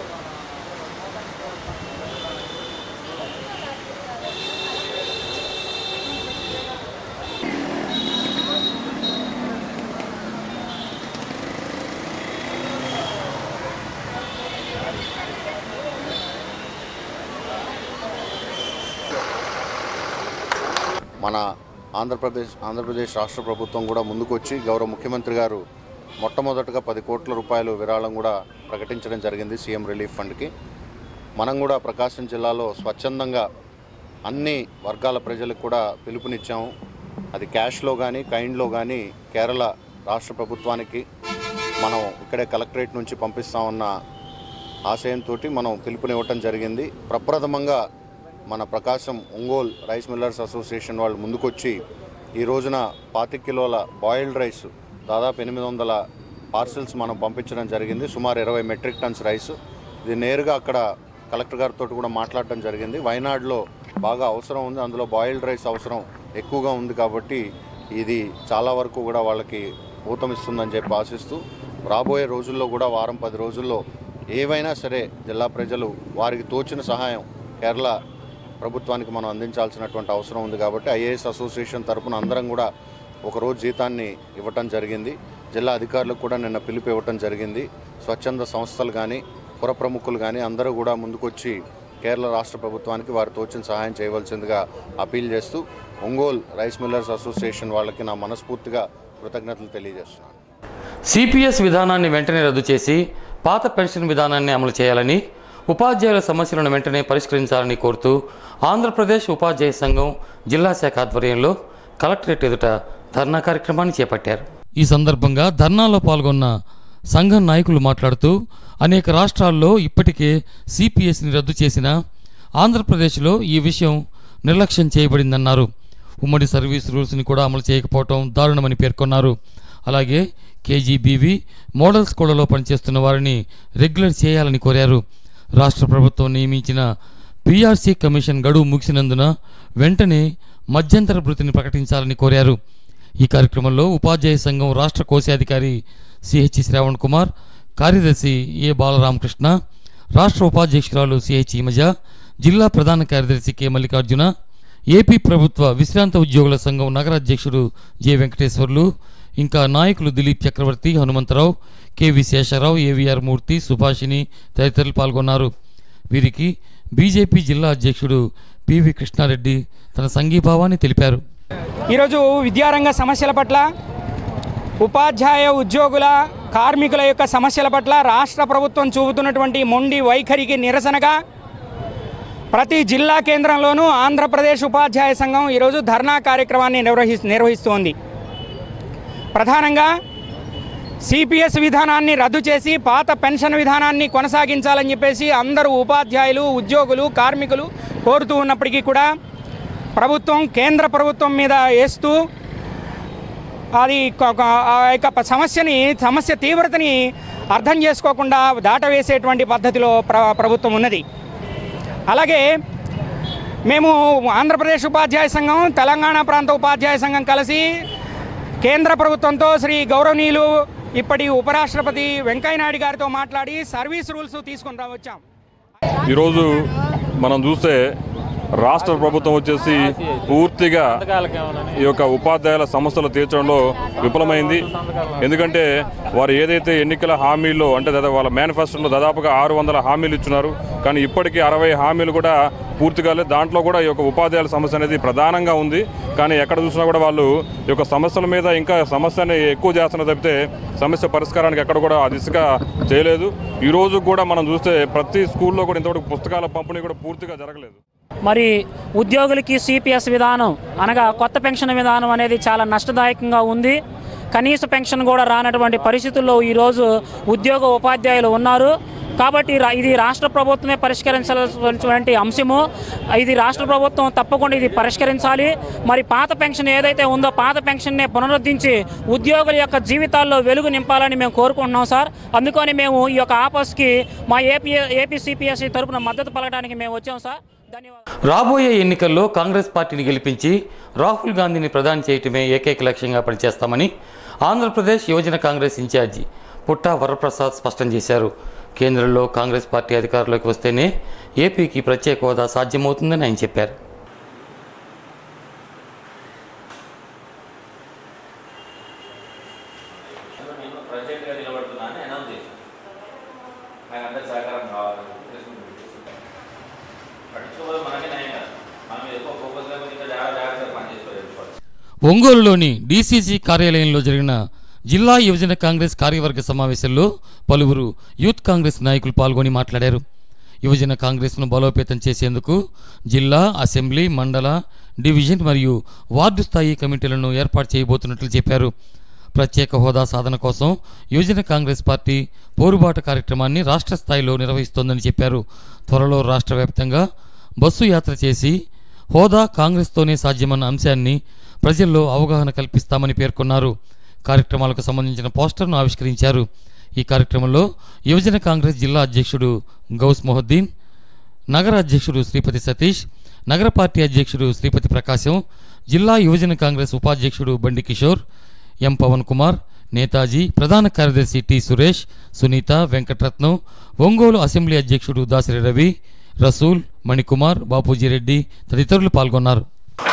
మన ఆంధ్రప్రదేశ్ ఆంధ్రప్రదేశ్ రాష్ట్ర ప్రభుత్వం కూడా ముందుకొచ్చి గౌరవ ముఖ్యమంత్రి గారు మొట్టమొదటగా పది కోట్ల రూపాయలు విరాళం కూడా ప్రకటించడం జరిగింది సీఎం రిలీఫ్ ఫండ్కి మనం కూడా ప్రకాశం జిల్లాలో స్వచ్ఛందంగా అన్ని వర్గాల ప్రజలకు కూడా పిలుపునిచ్చాము అది క్యాష్లో కానీ కైండ్లో కానీ కేరళ రాష్ట్ర ప్రభుత్వానికి మనం ఇక్కడే కలెక్టరేట్ నుంచి పంపిస్తా ఉన్న ఆశయంతో మనం పిలుపునివ్వటం జరిగింది ప్రప్రథమంగా మన Prakasam Ongole rice millers association వాళ్ళు ముందుకొచ్చి ఈ రోజున పాతి కిలోల బాయిల్డ్ రైస్ దాదాపు ఎనిమిది వందల పార్సిల్స్ మనం పంపించడం జరిగింది సుమారు ఇరవై మెట్రిక్ టన్స్ రైస్ ఇది నేరుగా అక్కడ కలెక్టర్ గారితో కూడా మాట్లాడటం జరిగింది వయనాడులో బాగా అవసరం ఉంది అందులో బాయిల్డ్ రైస్ అవసరం ఎక్కువగా ఉంది కాబట్టి ఇది చాలా వరకు కూడా వాళ్ళకి ఊతమిస్తుందని చెప్పి ఆశిస్తూ రాబోయే రోజుల్లో కూడా వారం పది రోజుల్లో ఏవైనా సరే జిల్లా ప్రజలు వారికి తోచిన సహాయం కేరళ ప్రభుత్వానికి మనం అందించాల్సినటువంటి అవసరం ఉంది కాబట్టి ఐఏఎస్ అసోసియేషన్ తరపున అందరం కూడా ఒకరోజు జీతాన్ని ఇవ్వటం జరిగింది జిల్లా అధికారులకు కూడా నిన్న పిలుపు ఇవ్వటం జరిగింది స్వచ్ఛంద సంస్థలు కానీ పుర ప్రముఖులు కానీ అందరూ కూడా ముందుకొచ్చి కేరళ రాష్ట్ర ప్రభుత్వానికి వారు తోచిన సహాయం చేయవలసిందిగా అపీల్ చేస్తూ ఒంగోల్ రైస్ మిల్లర్స్ అసోసియేషన్ వాళ్ళకి నా మనస్ఫూర్తిగా కృతజ్ఞతలు తెలియజేస్తున్నాను సిపిఎస్ విధానాన్ని వెంటనే రద్దు చేసి పాత పెన్షన్ విధానాన్ని అమలు చేయాలని ఉపాధ్యాయుల సమస్యలను వెంటనే పరిష్కరించాలని కోరుతూ ఆంధ్రప్రదేశ్ ఉపాధ్యాయ సంఘం జిల్లా శాఖ ఆధ్వర్యంలో కలెక్టరేట్ ఎదుట ధర్నా కార్యక్రమాన్ని చేపట్టారు ఈ సందర్భంగా ధర్నాలో పాల్గొన్న సంఘం నాయకులు మాట్లాడుతూ అనేక రాష్ట్రాల్లో ఇప్పటికే సిపిఎస్ని రద్దు చేసిన ఆంధ్రప్రదేశ్లో ఈ విషయం నిర్లక్ష్యం చేయబడిందన్నారు ఉమ్మడి సర్వీస్ రూల్స్ని కూడా అమలు చేయకపోవటం దారుణమని పేర్కొన్నారు అలాగే కేజీబీవి మోడల్ స్కూళ్లలో పనిచేస్తున్న వారిని రెగ్యులర్ చేయాలని కోరారు రాష్ట్ర ప్రభుత్వం నియమించిన పీఆర్సీ కమిషన్ గడువు ముగిసినందున వెంటనే మధ్యంతర భృతిని ప్రకటించాలని కోరారు ఈ కార్యక్రమంలో ఉపాధ్యాయ సంఘం రాష్ట్ర కోశాధికారి సిహెచ్ శ్రావణ్ కుమార్ కార్యదర్శి ఏ బాలరామకృష్ణ రాష్ట్ర ఉపాధ్యక్షురాలు సిహెచ్ ఇమజ జిల్లా ప్రధాన కార్యదర్శి కె మల్లికార్జున ఏపీ ప్రభుత్వ విశ్రాంత ఉద్యోగుల సంఘం నగర అధ్యక్షుడు జె వెంకటేశ్వర్లు ఇంకా నాయకులు దిలీప్ చక్రవర్తి హనుమంతరావు కెవి శేషారావు ఏవిఆర్ మూర్తి సుభాషిణి తదితరులు పాల్గొన్నారు వీరికి బీజేపీ జిల్లా అధ్యక్షుడు పివి కృష్ణారెడ్డి తన సంఘీభావాన్ని తెలిపారు ఈరోజు విద్యారంగ సమస్యల పట్ల ఉపాధ్యాయ ఉద్యోగుల కార్మికుల యొక్క సమస్యల పట్ల రాష్ట్ర ప్రభుత్వం చూపుతున్నటువంటి మొండి వైఖరికి నిరసనగా ప్రతి జిల్లా కేంద్రంలోనూ ఆంధ్రప్రదేశ్ ఉపాధ్యాయ సంఘం ఈరోజు ధర్నా కార్యక్రమాన్ని నిర్వహి నిర్వహిస్తోంది ప్రధానంగా సిపిఎస్ విధానాన్ని రద్దు చేసి పాత పెన్షన్ విధానాన్ని కొనసాగించాలని చెప్పేసి అందరూ ఉపాధ్యాయులు ఉద్యోగులు కార్మికులు కోరుతూ ఉన్నప్పటికీ కూడా ప్రభుత్వం కేంద్ర ప్రభుత్వం మీద వేస్తూ అది కొ- కొ- ఆ యొక్క సమస్యని సమస్య తీవ్రతని అర్థం చేసుకోకుండా దాటవేసేటువంటి పద్ధతిలో ప్ర ప్రభుత్వం ఉన్నది అలాగే మేము ఆంధ్రప్రదేశ్ ఉపాధ్యాయ సంఘం తెలంగాణ ప్రాంత ఉపాధ్యాయ సంఘం కలిసి కేంద్ర ప్రభుత్వంతో శ్రీ గౌరవనీయులు ఇప్పటి ఉపరాష్ట్రపతి వెంకయ్యనాయుడు గారితో మాట్లాడి సర్వీస్ రూల్స్ తీసుకొని రా వచ్చాం ఈరోజు మనం చూస్తే రాష్ట్ర ప్రభుత్వం వచ్చేసి పూర్తిగా ఈ యొక్క ఉపాధ్యాయుల సమస్యలు తీర్చడంలో విఫలమైంది ఎందుకంటే వారు ఏదైతే ఎన్నికల హామీల్లో అంటే దాదాపు వాళ్ళ మేనిఫెస్టోలో దాదాపుగా ఆరు వందల హామీలు ఇచ్చున్నారు కానీ ఇప్పటికీ అరవై హామీలు కూడా పూర్తిగా లేదు దాంట్లో కూడా ఈ యొక్క ఉపాధ్యాయుల సమస్య అనేది ప్రధానంగా ఉంది కానీ ఎక్కడ చూసినా కూడా వాళ్ళు ఈ యొక్క సమస్యల మీద ఇంకా సమస్యని ఎక్కువ చేస్తున్న తప్పితే సమస్య పరిష్కారానికి ఎక్కడ కూడా ఆ దిశగా చేయలేదు ఈ రోజు కూడా మనం చూస్తే ప్రతి స్కూల్లో కూడా ఇంతవరకు పుస్తకాల పంపిణీ కూడా పూర్తిగా జరగలేదు మరి ఉద్యోగులకి సిపిఎస్ విధానం అనగా కొత్త పెన్షన్ విధానం అనేది చాలా నష్టదాయకంగా ఉంది కనీస పెన్షన్ కూడా రానటువంటి పరిస్థితుల్లో ఈరోజు ఉద్యోగ ఉపాధ్యాయులు ఉన్నారు కాబట్టి రా- ఇది రాష్ట్ర ప్రభుత్వమే పరిష్కరించాల్సినటువంటి అంశము ఇది రాష్ట్ర ప్రభుత్వం తప్పకుండా ఇది పరిష్కరించాలి మరి పాత పెన్షన్ ఏదైతే ఉందో పాత పెన్షన్నే పునరుద్ధరించి ఉద్యోగుల యొక్క జీవితాల్లో వెలుగు నింపాలని మేము కోరుకుంటున్నాం సార్ అందుకని మేము ఈ యొక్క ఆపస్కి మా ఏపీ ఏపీ సిపిఎస్సి తరపున మద్దతు పలకడానికి మేము వచ్చాం సార్ రాబోయే ఎన్నికల్లో కాంగ్రెస్ పార్టీని గెలిపించి రాహుల్ గాంధీని ప్రధాని చేయటమే ఏకైక లక్ష్యంగా పనిచేస్తామని ఆంధ్రప్రదేశ్ యువజన కాంగ్రెస్ ఇన్ఛార్జి పుట్టా వరప్రసాద్ స్పష్టం చేశారు కేంద్రంలో కాంగ్రెస్ పార్టీ అధికారంలోకి వస్తేనే ఏపీకి ప్రత్యేక హోదా సాధ్యమవుతుందని ఆయన చెప్పారు ప్రత్యేకంగా నిలబడుతున్నా అని అనౌన్స్ చేశాను నాకు అందరి సహకారం కావాలి ప్రెస్ మీట్ పెట్టేసి. పట్టించుకోవాలి మనకే నయం కాదు మనం ఎక్కువ ఫోకస్ లేకపోతే ఇంకా జాగ్రత్త జాగ్రత్తగా పనిచేసుకోవాలి ఒంగోలులోని డీసీసీ కార్యాలయంలో జరిగిన జిల్లా యువజన కాంగ్రెస్ కార్యవర్గ సమావేశంలో పలువురు యూత్ కాంగ్రెస్ నాయకులు పాల్గొని మాట్లాడారు యువజన కాంగ్రెస్ను బలోపేతం చేసేందుకు జిల్లా అసెంబ్లీ మండల డివిజన్ మరియు వార్డు స్థాయి కమిటీలను ఏర్పాటు చేయబోతున్నట్లు చెప్పారు ప్రత్యేక హోదా సాధన కోసం యువజన కాంగ్రెస్ పార్టీ పోరుబాట కార్యక్రమాన్ని రాష్ట్ర స్థాయిలో నిర్వహిస్తోందని చెప్పారు త్వరలో రాష్ట్ర వ్యాప్తంగా బస్సు యాత్ర చేసి హోదా కాంగ్రెస్తోనే సాధ్యమన్న అంశాన్ని ప్రజల్లో అవగాహన కల్పిస్తామని పేర్కొన్నారు కార్యక్రమాలకు సంబంధించిన పోస్టర్ను ఆవిష్కరించారు ఈ కార్యక్రమంలో యువజన కాంగ్రెస్ జిల్లా అధ్యక్షుడు గౌస్ మొహద్దీన్ నగర అధ్యక్షుడు శ్రీపతి సతీష్ నగర పార్టీ అధ్యక్షుడు శ్రీపతి ప్రకాశం జిల్లా యువజన కాంగ్రెస్ ఉపాధ్యక్షుడు బండి కిషోర్ ఎం పవన్ కుమార్ నేతాజీ ప్రధాన కార్యదర్శి టి సురేష్ సునీత వెంకటరత్నం ఒంగోలు అసెంబ్లీ అధ్యక్షుడు దాసరి రవి రసూల్ మణికుమార్ బాపూజీ రెడ్డి తదితరులు పాల్గొన్నారు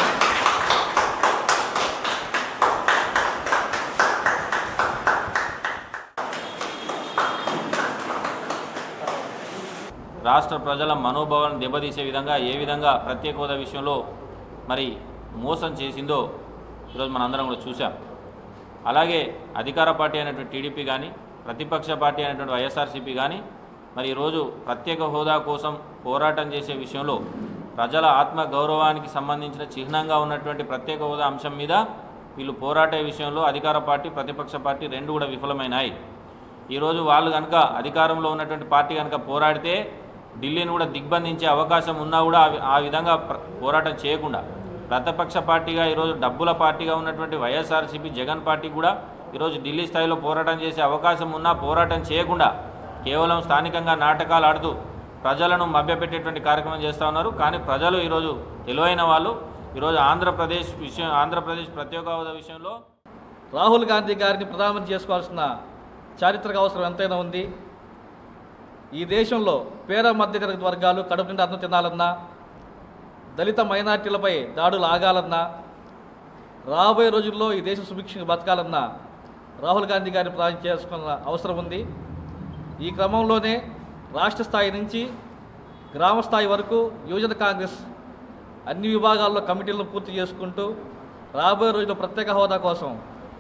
రాష్ట్ర ప్రజల మనోభావాలను దెబ్బతీసే విధంగా ఏ విధంగా ప్రత్యేక హోదా విషయంలో మరి మోసం చేసిందో ఈరోజు మనందరం కూడా చూసాం అలాగే అధికార పార్టీ అయినటువంటి టీడీపీ కానీ ప్రతిపక్ష పార్టీ అయినటువంటి వైఎస్ఆర్సీపీ కానీ మరి ఈరోజు ప్రత్యేక హోదా కోసం పోరాటం చేసే విషయంలో ప్రజల ఆత్మ గౌరవానికి సంబంధించిన చిహ్నంగా ఉన్నటువంటి ప్రత్యేక హోదా అంశం మీద వీళ్ళు పోరాటే విషయంలో అధికార పార్టీ ప్రతిపక్ష పార్టీ రెండు కూడా విఫలమైనాయి ఈరోజు వాళ్ళు కనుక అధికారంలో ఉన్నటువంటి పార్టీ కనుక పోరాడితే ఢిల్లీని కూడా దిగ్బంధించే అవకాశం ఉన్నా కూడా ఆ వి- ఆ విధంగా ప్ర- పోరాటం చేయకుండా ప్రతిపక్ష పార్టీగా ఈరోజు డబ్బుల పార్టీగా ఉన్నటువంటి వైఎస్ఆర్సీపీ జగన్ పార్టీ కూడా ఈరోజు ఢిల్లీ స్థాయిలో పోరాటం చేసే అవకాశం ఉన్నా పోరాటం చేయకుండా కేవలం స్థానికంగా నాటకాలు ఆడుతూ ప్రజలను మభ్యపెట్టేటువంటి కార్యక్రమం చేస్తూ ఉన్నారు కానీ ప్రజలు ఈరోజు తెలివైన వాళ్ళు ఈరోజు ఆంధ్రప్రదేశ్ విషయం ఆంధ్రప్రదేశ్ ప్రత్యేక హోదా విషయంలో రాహుల్ గాంధీ గారిని ప్రధానమంత్రి చేసుకోవాల్సిన చారిత్రక అవసరం ఎంతైనా ఉంది ఈ దేశంలో పేద మధ్యతరగతి వర్గాలు కడుపు నిండా అన్నం తినాలన్నా దళిత మైనార్టీలపై దాడులు ఆగాలన్నా రాబోయే రోజుల్లో ఈ దేశం సుభిక్షంగా బతకాలన్నా రాహుల్ గాంధీ గారిని ప్రధానం చేసుకున్న అవసరం ఉంది ఈ క్రమంలోనే రాష్ట్ర స్థాయి నుంచి గ్రామ స్థాయి వరకు యువజన కాంగ్రెస్ అన్ని విభాగాల్లో కమిటీలను పూర్తి చేసుకుంటూ రాబోయే రోజుల్లో ప్రత్యేక హోదా కోసం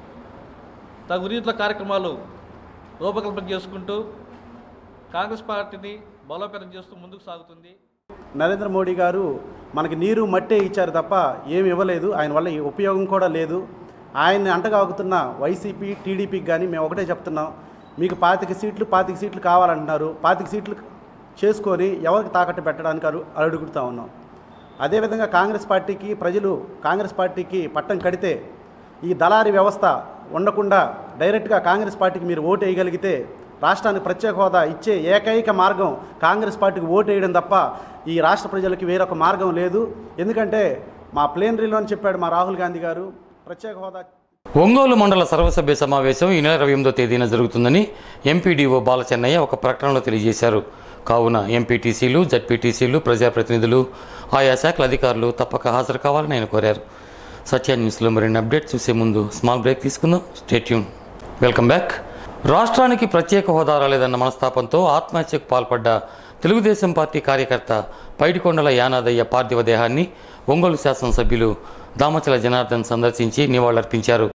తగు రీతిలో కార్యక్రమాలు రూపకల్పన చేసుకుంటూ కాంగ్రెస్ పార్టీని బలోపేతం చేస్తూ ముందుకు సాగుతుంది నరేంద్ర మోడీ గారు మనకి నీరు మట్టే ఇచ్చారు తప్ప ఏమి ఇవ్వలేదు ఆయన వల్ల ఈ ఉపయోగం కూడా లేదు ఆయన్ని అంటగాగుతున్న వైసీపీ టీడీపీకి కానీ మేము ఒకటే చెప్తున్నాం మీకు పాతిక సీట్లు పాతిక సీట్లు కావాలంటున్నారు పాతిక సీట్లు చేసుకొని ఎవరికి తాకట్టు పెట్టడానికి అడు అడుగుతా ఉన్నాం అదేవిధంగా కాంగ్రెస్ పార్టీకి ప్రజలు కాంగ్రెస్ పార్టీకి పట్టం కడితే ఈ దళారీ వ్యవస్థ ఉండకుండా డైరెక్ట్గా కాంగ్రెస్ పార్టీకి మీరు ఓటు వేయగలిగితే రాష్ట్రానికి ప్రత్యేక హోదా ఇచ్చే ఏకైక మార్గం కాంగ్రెస్ పార్టీకి ఓటు వేయడం తప్ప ఈ రాష్ట్ర ప్రజలకి వేరొక మార్గం లేదు ఎందుకంటే మా ప్లేనరీలో అని చెప్పాడు మా రాహుల్ గాంధీ గారు ప్రత్యేక హోదా ఒంగోలు మండల సర్వసభ్య సమావేశం ఈ నెల ఇరవై ఎనిమిదో తేదీన జరుగుతుందని ఎంపీడీఓ బాలచెన్నయ్య ఒక ప్రకటనలో తెలియజేశారు కావున ఎంపీటీసీలు జడ్పీటీసీలు ప్రజాప్రతినిధులు ఆయా శాఖల అధికారులు తప్పక హాజరు కావాలని ఆయన కోరారు సత్య న్యూస్లో మరిన్ని అప్డేట్ చూసే ముందు స్మాల్ బ్రేక్ తీసుకుందాం స్టేట్యూన్ వెల్కమ్ బ్యాక్ రాష్ట్రానికి ప్రత్యేక హోదా రాలేదన్న మనస్తాపంతో ఆత్మహత్యకు పాల్పడ్డ తెలుగుదేశం పార్టీ కార్యకర్త పైడికొండల యానాదయ్య పార్థివ దేహాన్ని ఒంగోలు శాసనసభ్యులు దామచల జనార్దన్ సందర్శించి నివాళులర్పించారు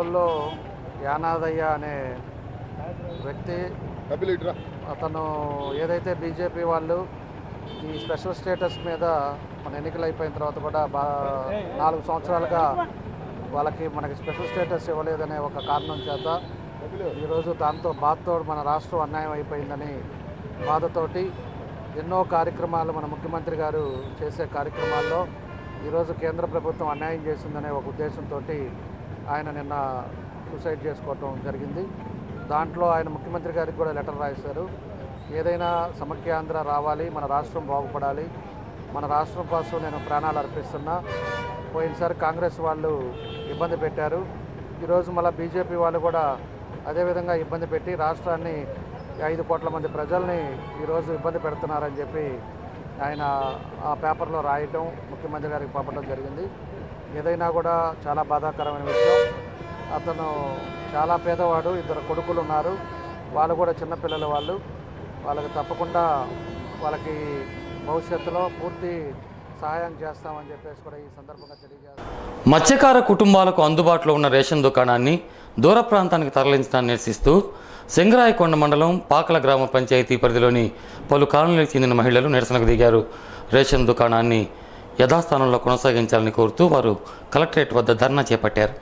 ఒంగోలులో యానాదయ్య అనే వ్యక్తి అతను ఏదైతే బీజేపీ వాళ్ళు ఈ స్పెషల్ స్టేటస్ మీద మన ఎన్నికలు అయిపోయిన తర్వాత కూడా బా నాలుగు సంవత్సరాలుగా వాళ్ళకి మనకి స్పెషల్ స్టేటస్ ఇవ్వలేదనే ఒక కారణం చేత ఈరోజు దాంతో బాధతో మన రాష్ట్రం అన్యాయం అయిపోయిందని బాధతోటి ఎన్నో కార్యక్రమాలు మన ముఖ్యమంత్రి గారు చేసే కార్యక్రమాల్లో ఈరోజు కేంద్ర ప్రభుత్వం అన్యాయం చేసిందనే ఒక ఉద్దేశంతో ఆయన నిన్న సూసైడ్ చేసుకోవటం జరిగింది దాంట్లో ఆయన ముఖ్యమంత్రి గారికి కూడా లెటర్ రాశారు ఏదైనా సమైక్యాంధ్ర రావాలి మన రాష్ట్రం బాగుపడాలి మన రాష్ట్రం కోసం నేను ప్రాణాలు అర్పిస్తున్నా పోయినసారి కాంగ్రెస్ వాళ్ళు ఇబ్బంది పెట్టారు ఈరోజు మళ్ళీ బీజేపీ వాళ్ళు కూడా అదేవిధంగా ఇబ్బంది పెట్టి రాష్ట్రాన్ని ఐదు కోట్ల మంది ప్రజల్ని ఈరోజు ఇబ్బంది పెడుతున్నారని చెప్పి ఆయన ఆ పేపర్లో రాయటం ముఖ్యమంత్రి గారికి పంపడం జరిగింది ఏదైనా కూడా చాలా బాధాకరమైన విషయం అతను చాలా పేదవాడు ఇద్దరు కొడుకులు ఉన్నారు వాళ్ళు కూడా చిన్నపిల్లల వాళ్ళు వాళ్ళకి తప్పకుండా వాళ్ళకి భవిష్యత్తులో పూర్తి సహాయం చేస్తామని చెప్పేసి కూడా ఈ సందర్భంగా తెలియజేస్తాం మత్స్యకార కుటుంబాలకు అందుబాటులో ఉన్న రేషన్ దుకాణాన్ని దూర ప్రాంతానికి తరలించడాన్ని నిరసిస్తూ సింగరాయకొండ మండలం పాకల గ్రామ పంచాయతీ పరిధిలోని పలు కాలనీలకు చెందిన మహిళలు నిరసనకు దిగారు రేషన్ దుకాణాన్ని యథాస్థానంలో కొనసాగించాలని కోరుతూ వారు కలెక్టరేట్ వద్ద ధర్నా చేపట్టారు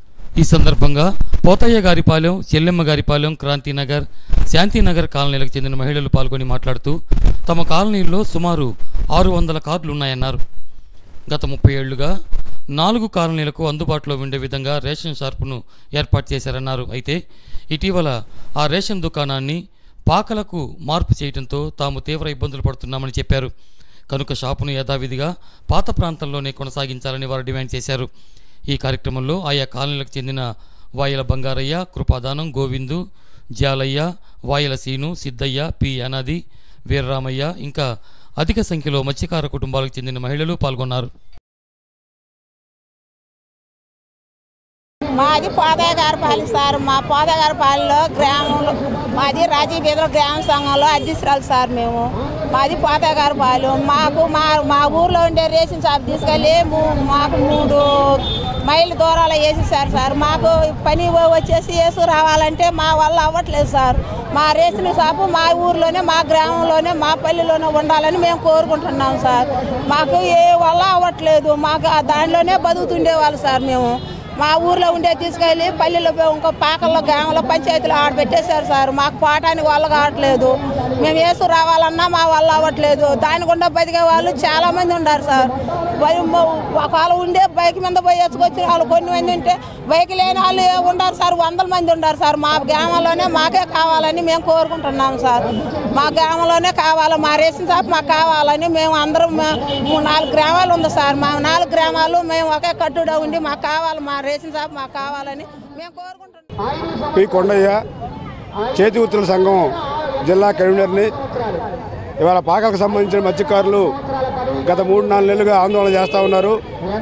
ఈ సందర్భంగా పోతయ్య గారిపాలెం చెల్లెమ్మ గారిపాలెం క్రాంతినగర్ శాంతినగర్ కాలనీలకు చెందిన మహిళలు పాల్గొని మాట్లాడుతూ తమ కాలనీల్లో సుమారు ఆరు వందల కార్డులు ఉన్నాయన్నారు గత ముప్పై ఏళ్లుగా నాలుగు కాలనీలకు అందుబాటులో ఉండే విధంగా రేషన్ షార్పును ఏర్పాటు చేశారన్నారు అయితే ఇటీవల ఆ రేషన్ దుకాణాన్ని పాకలకు మార్పు చేయడంతో తాము తీవ్ర ఇబ్బందులు పడుతున్నామని చెప్పారు కనుక షాపును యథావిధిగా పాత ప్రాంతంలోనే కొనసాగించాలని వారు డిమాండ్ చేశారు ఈ కార్యక్రమంలో ఆయా కాలనీలకు చెందిన వాయల బంగారయ్య కృపాదానం గోవిందు జాలయ్య వాయల సీను సిద్ధయ్య పి అనాది వీరరామయ్య ఇంకా అధిక సంఖ్యలో మత్స్యకార కుటుంబాలకు చెందిన మహిళలు పాల్గొన్నారు మాది పోదయ్య గారి పాలెం సార్ మా పోదయ్య గారి పాలెంలో గ్రామంలో మాది రాజీవ్ బీదల గ్రామ సంఘంలో అధ్యక్షురాలు సార్ మేము మాది పోతయ్య గారి పాలెం మాకు మా మా ఊర్లో ఉండే రేషన్ షాప్ తీసుకెళ్ళి మూ- మాకు మూడు మైళ్ళు దూరాలు వేసేసారు సార్ మాకు పని వచ్చేసి వేసు రావాలంటే మా వల్ల అవ్వట్లేదు సార్ మా రేషన్ షాపు మా ఊర్లోనే మా గ్రామంలోనే మా పల్లెలోనే ఉండాలని మేము కోరుకుంటున్నాం సార్ మాకు ఏ వల్ల అవ్వట్లేదు మాకు ఆ దానిలోనే బతుకుతుండే వాళ్ళు సార్ మేము మా ఊర్లో ఉండే తీసుకెళ్ళి పల్లెలో పోయి ఇంకో పాకల్లో గ్రామంలో పంచాయతీలో ఆడ పెట్టేశారు సార్ మాకు పోవటానికి వాళ్ళు కావట్లేదు మేము వేసు రావాలన్నా మా వల్ల అవ్వట్లేదు దాని గుండా బతికే వాళ్ళు చాలా మంది ఉన్నారు సార్ బై- మ- ఒకవేళ ఉండే బైక్ మీద పోయి వేసుకొచ్చిన వాళ్ళు కొన్ని మంది ఉంటే బైక్ లేని వాళ్ళు ఉన్నారు సార్ వందల మంది ఉన్నారు సార్ మా గ్రామంలోనే మాకే కావాలని మేము కోరుకుంటున్నాం సార్ మా గ్రామంలోనే కావాలి మా రేషన్ షాప్ మాకు కావాలని మేము అందరం మా- మూడు నాలుగు గ్రామాలు ఉంది సార్ మా నాలుగు గ్రామాలు మేము ఒకే కట్టుడా ఉండి మాకు కావాలి మా రేషన్ షాప్ మాకు కావాలని మేము కోరుకుంటున్నాం పి కొండయ్య చేతి వృత్తుల సంఘం జిల్లా కన్వీనర్ని ఇవాళ పాకలకు సంబంధించిన మత్స్యకారులు గత మూడు నాలుగు నెలలుగా ఆందోళన చేస్తూ ఉన్నారు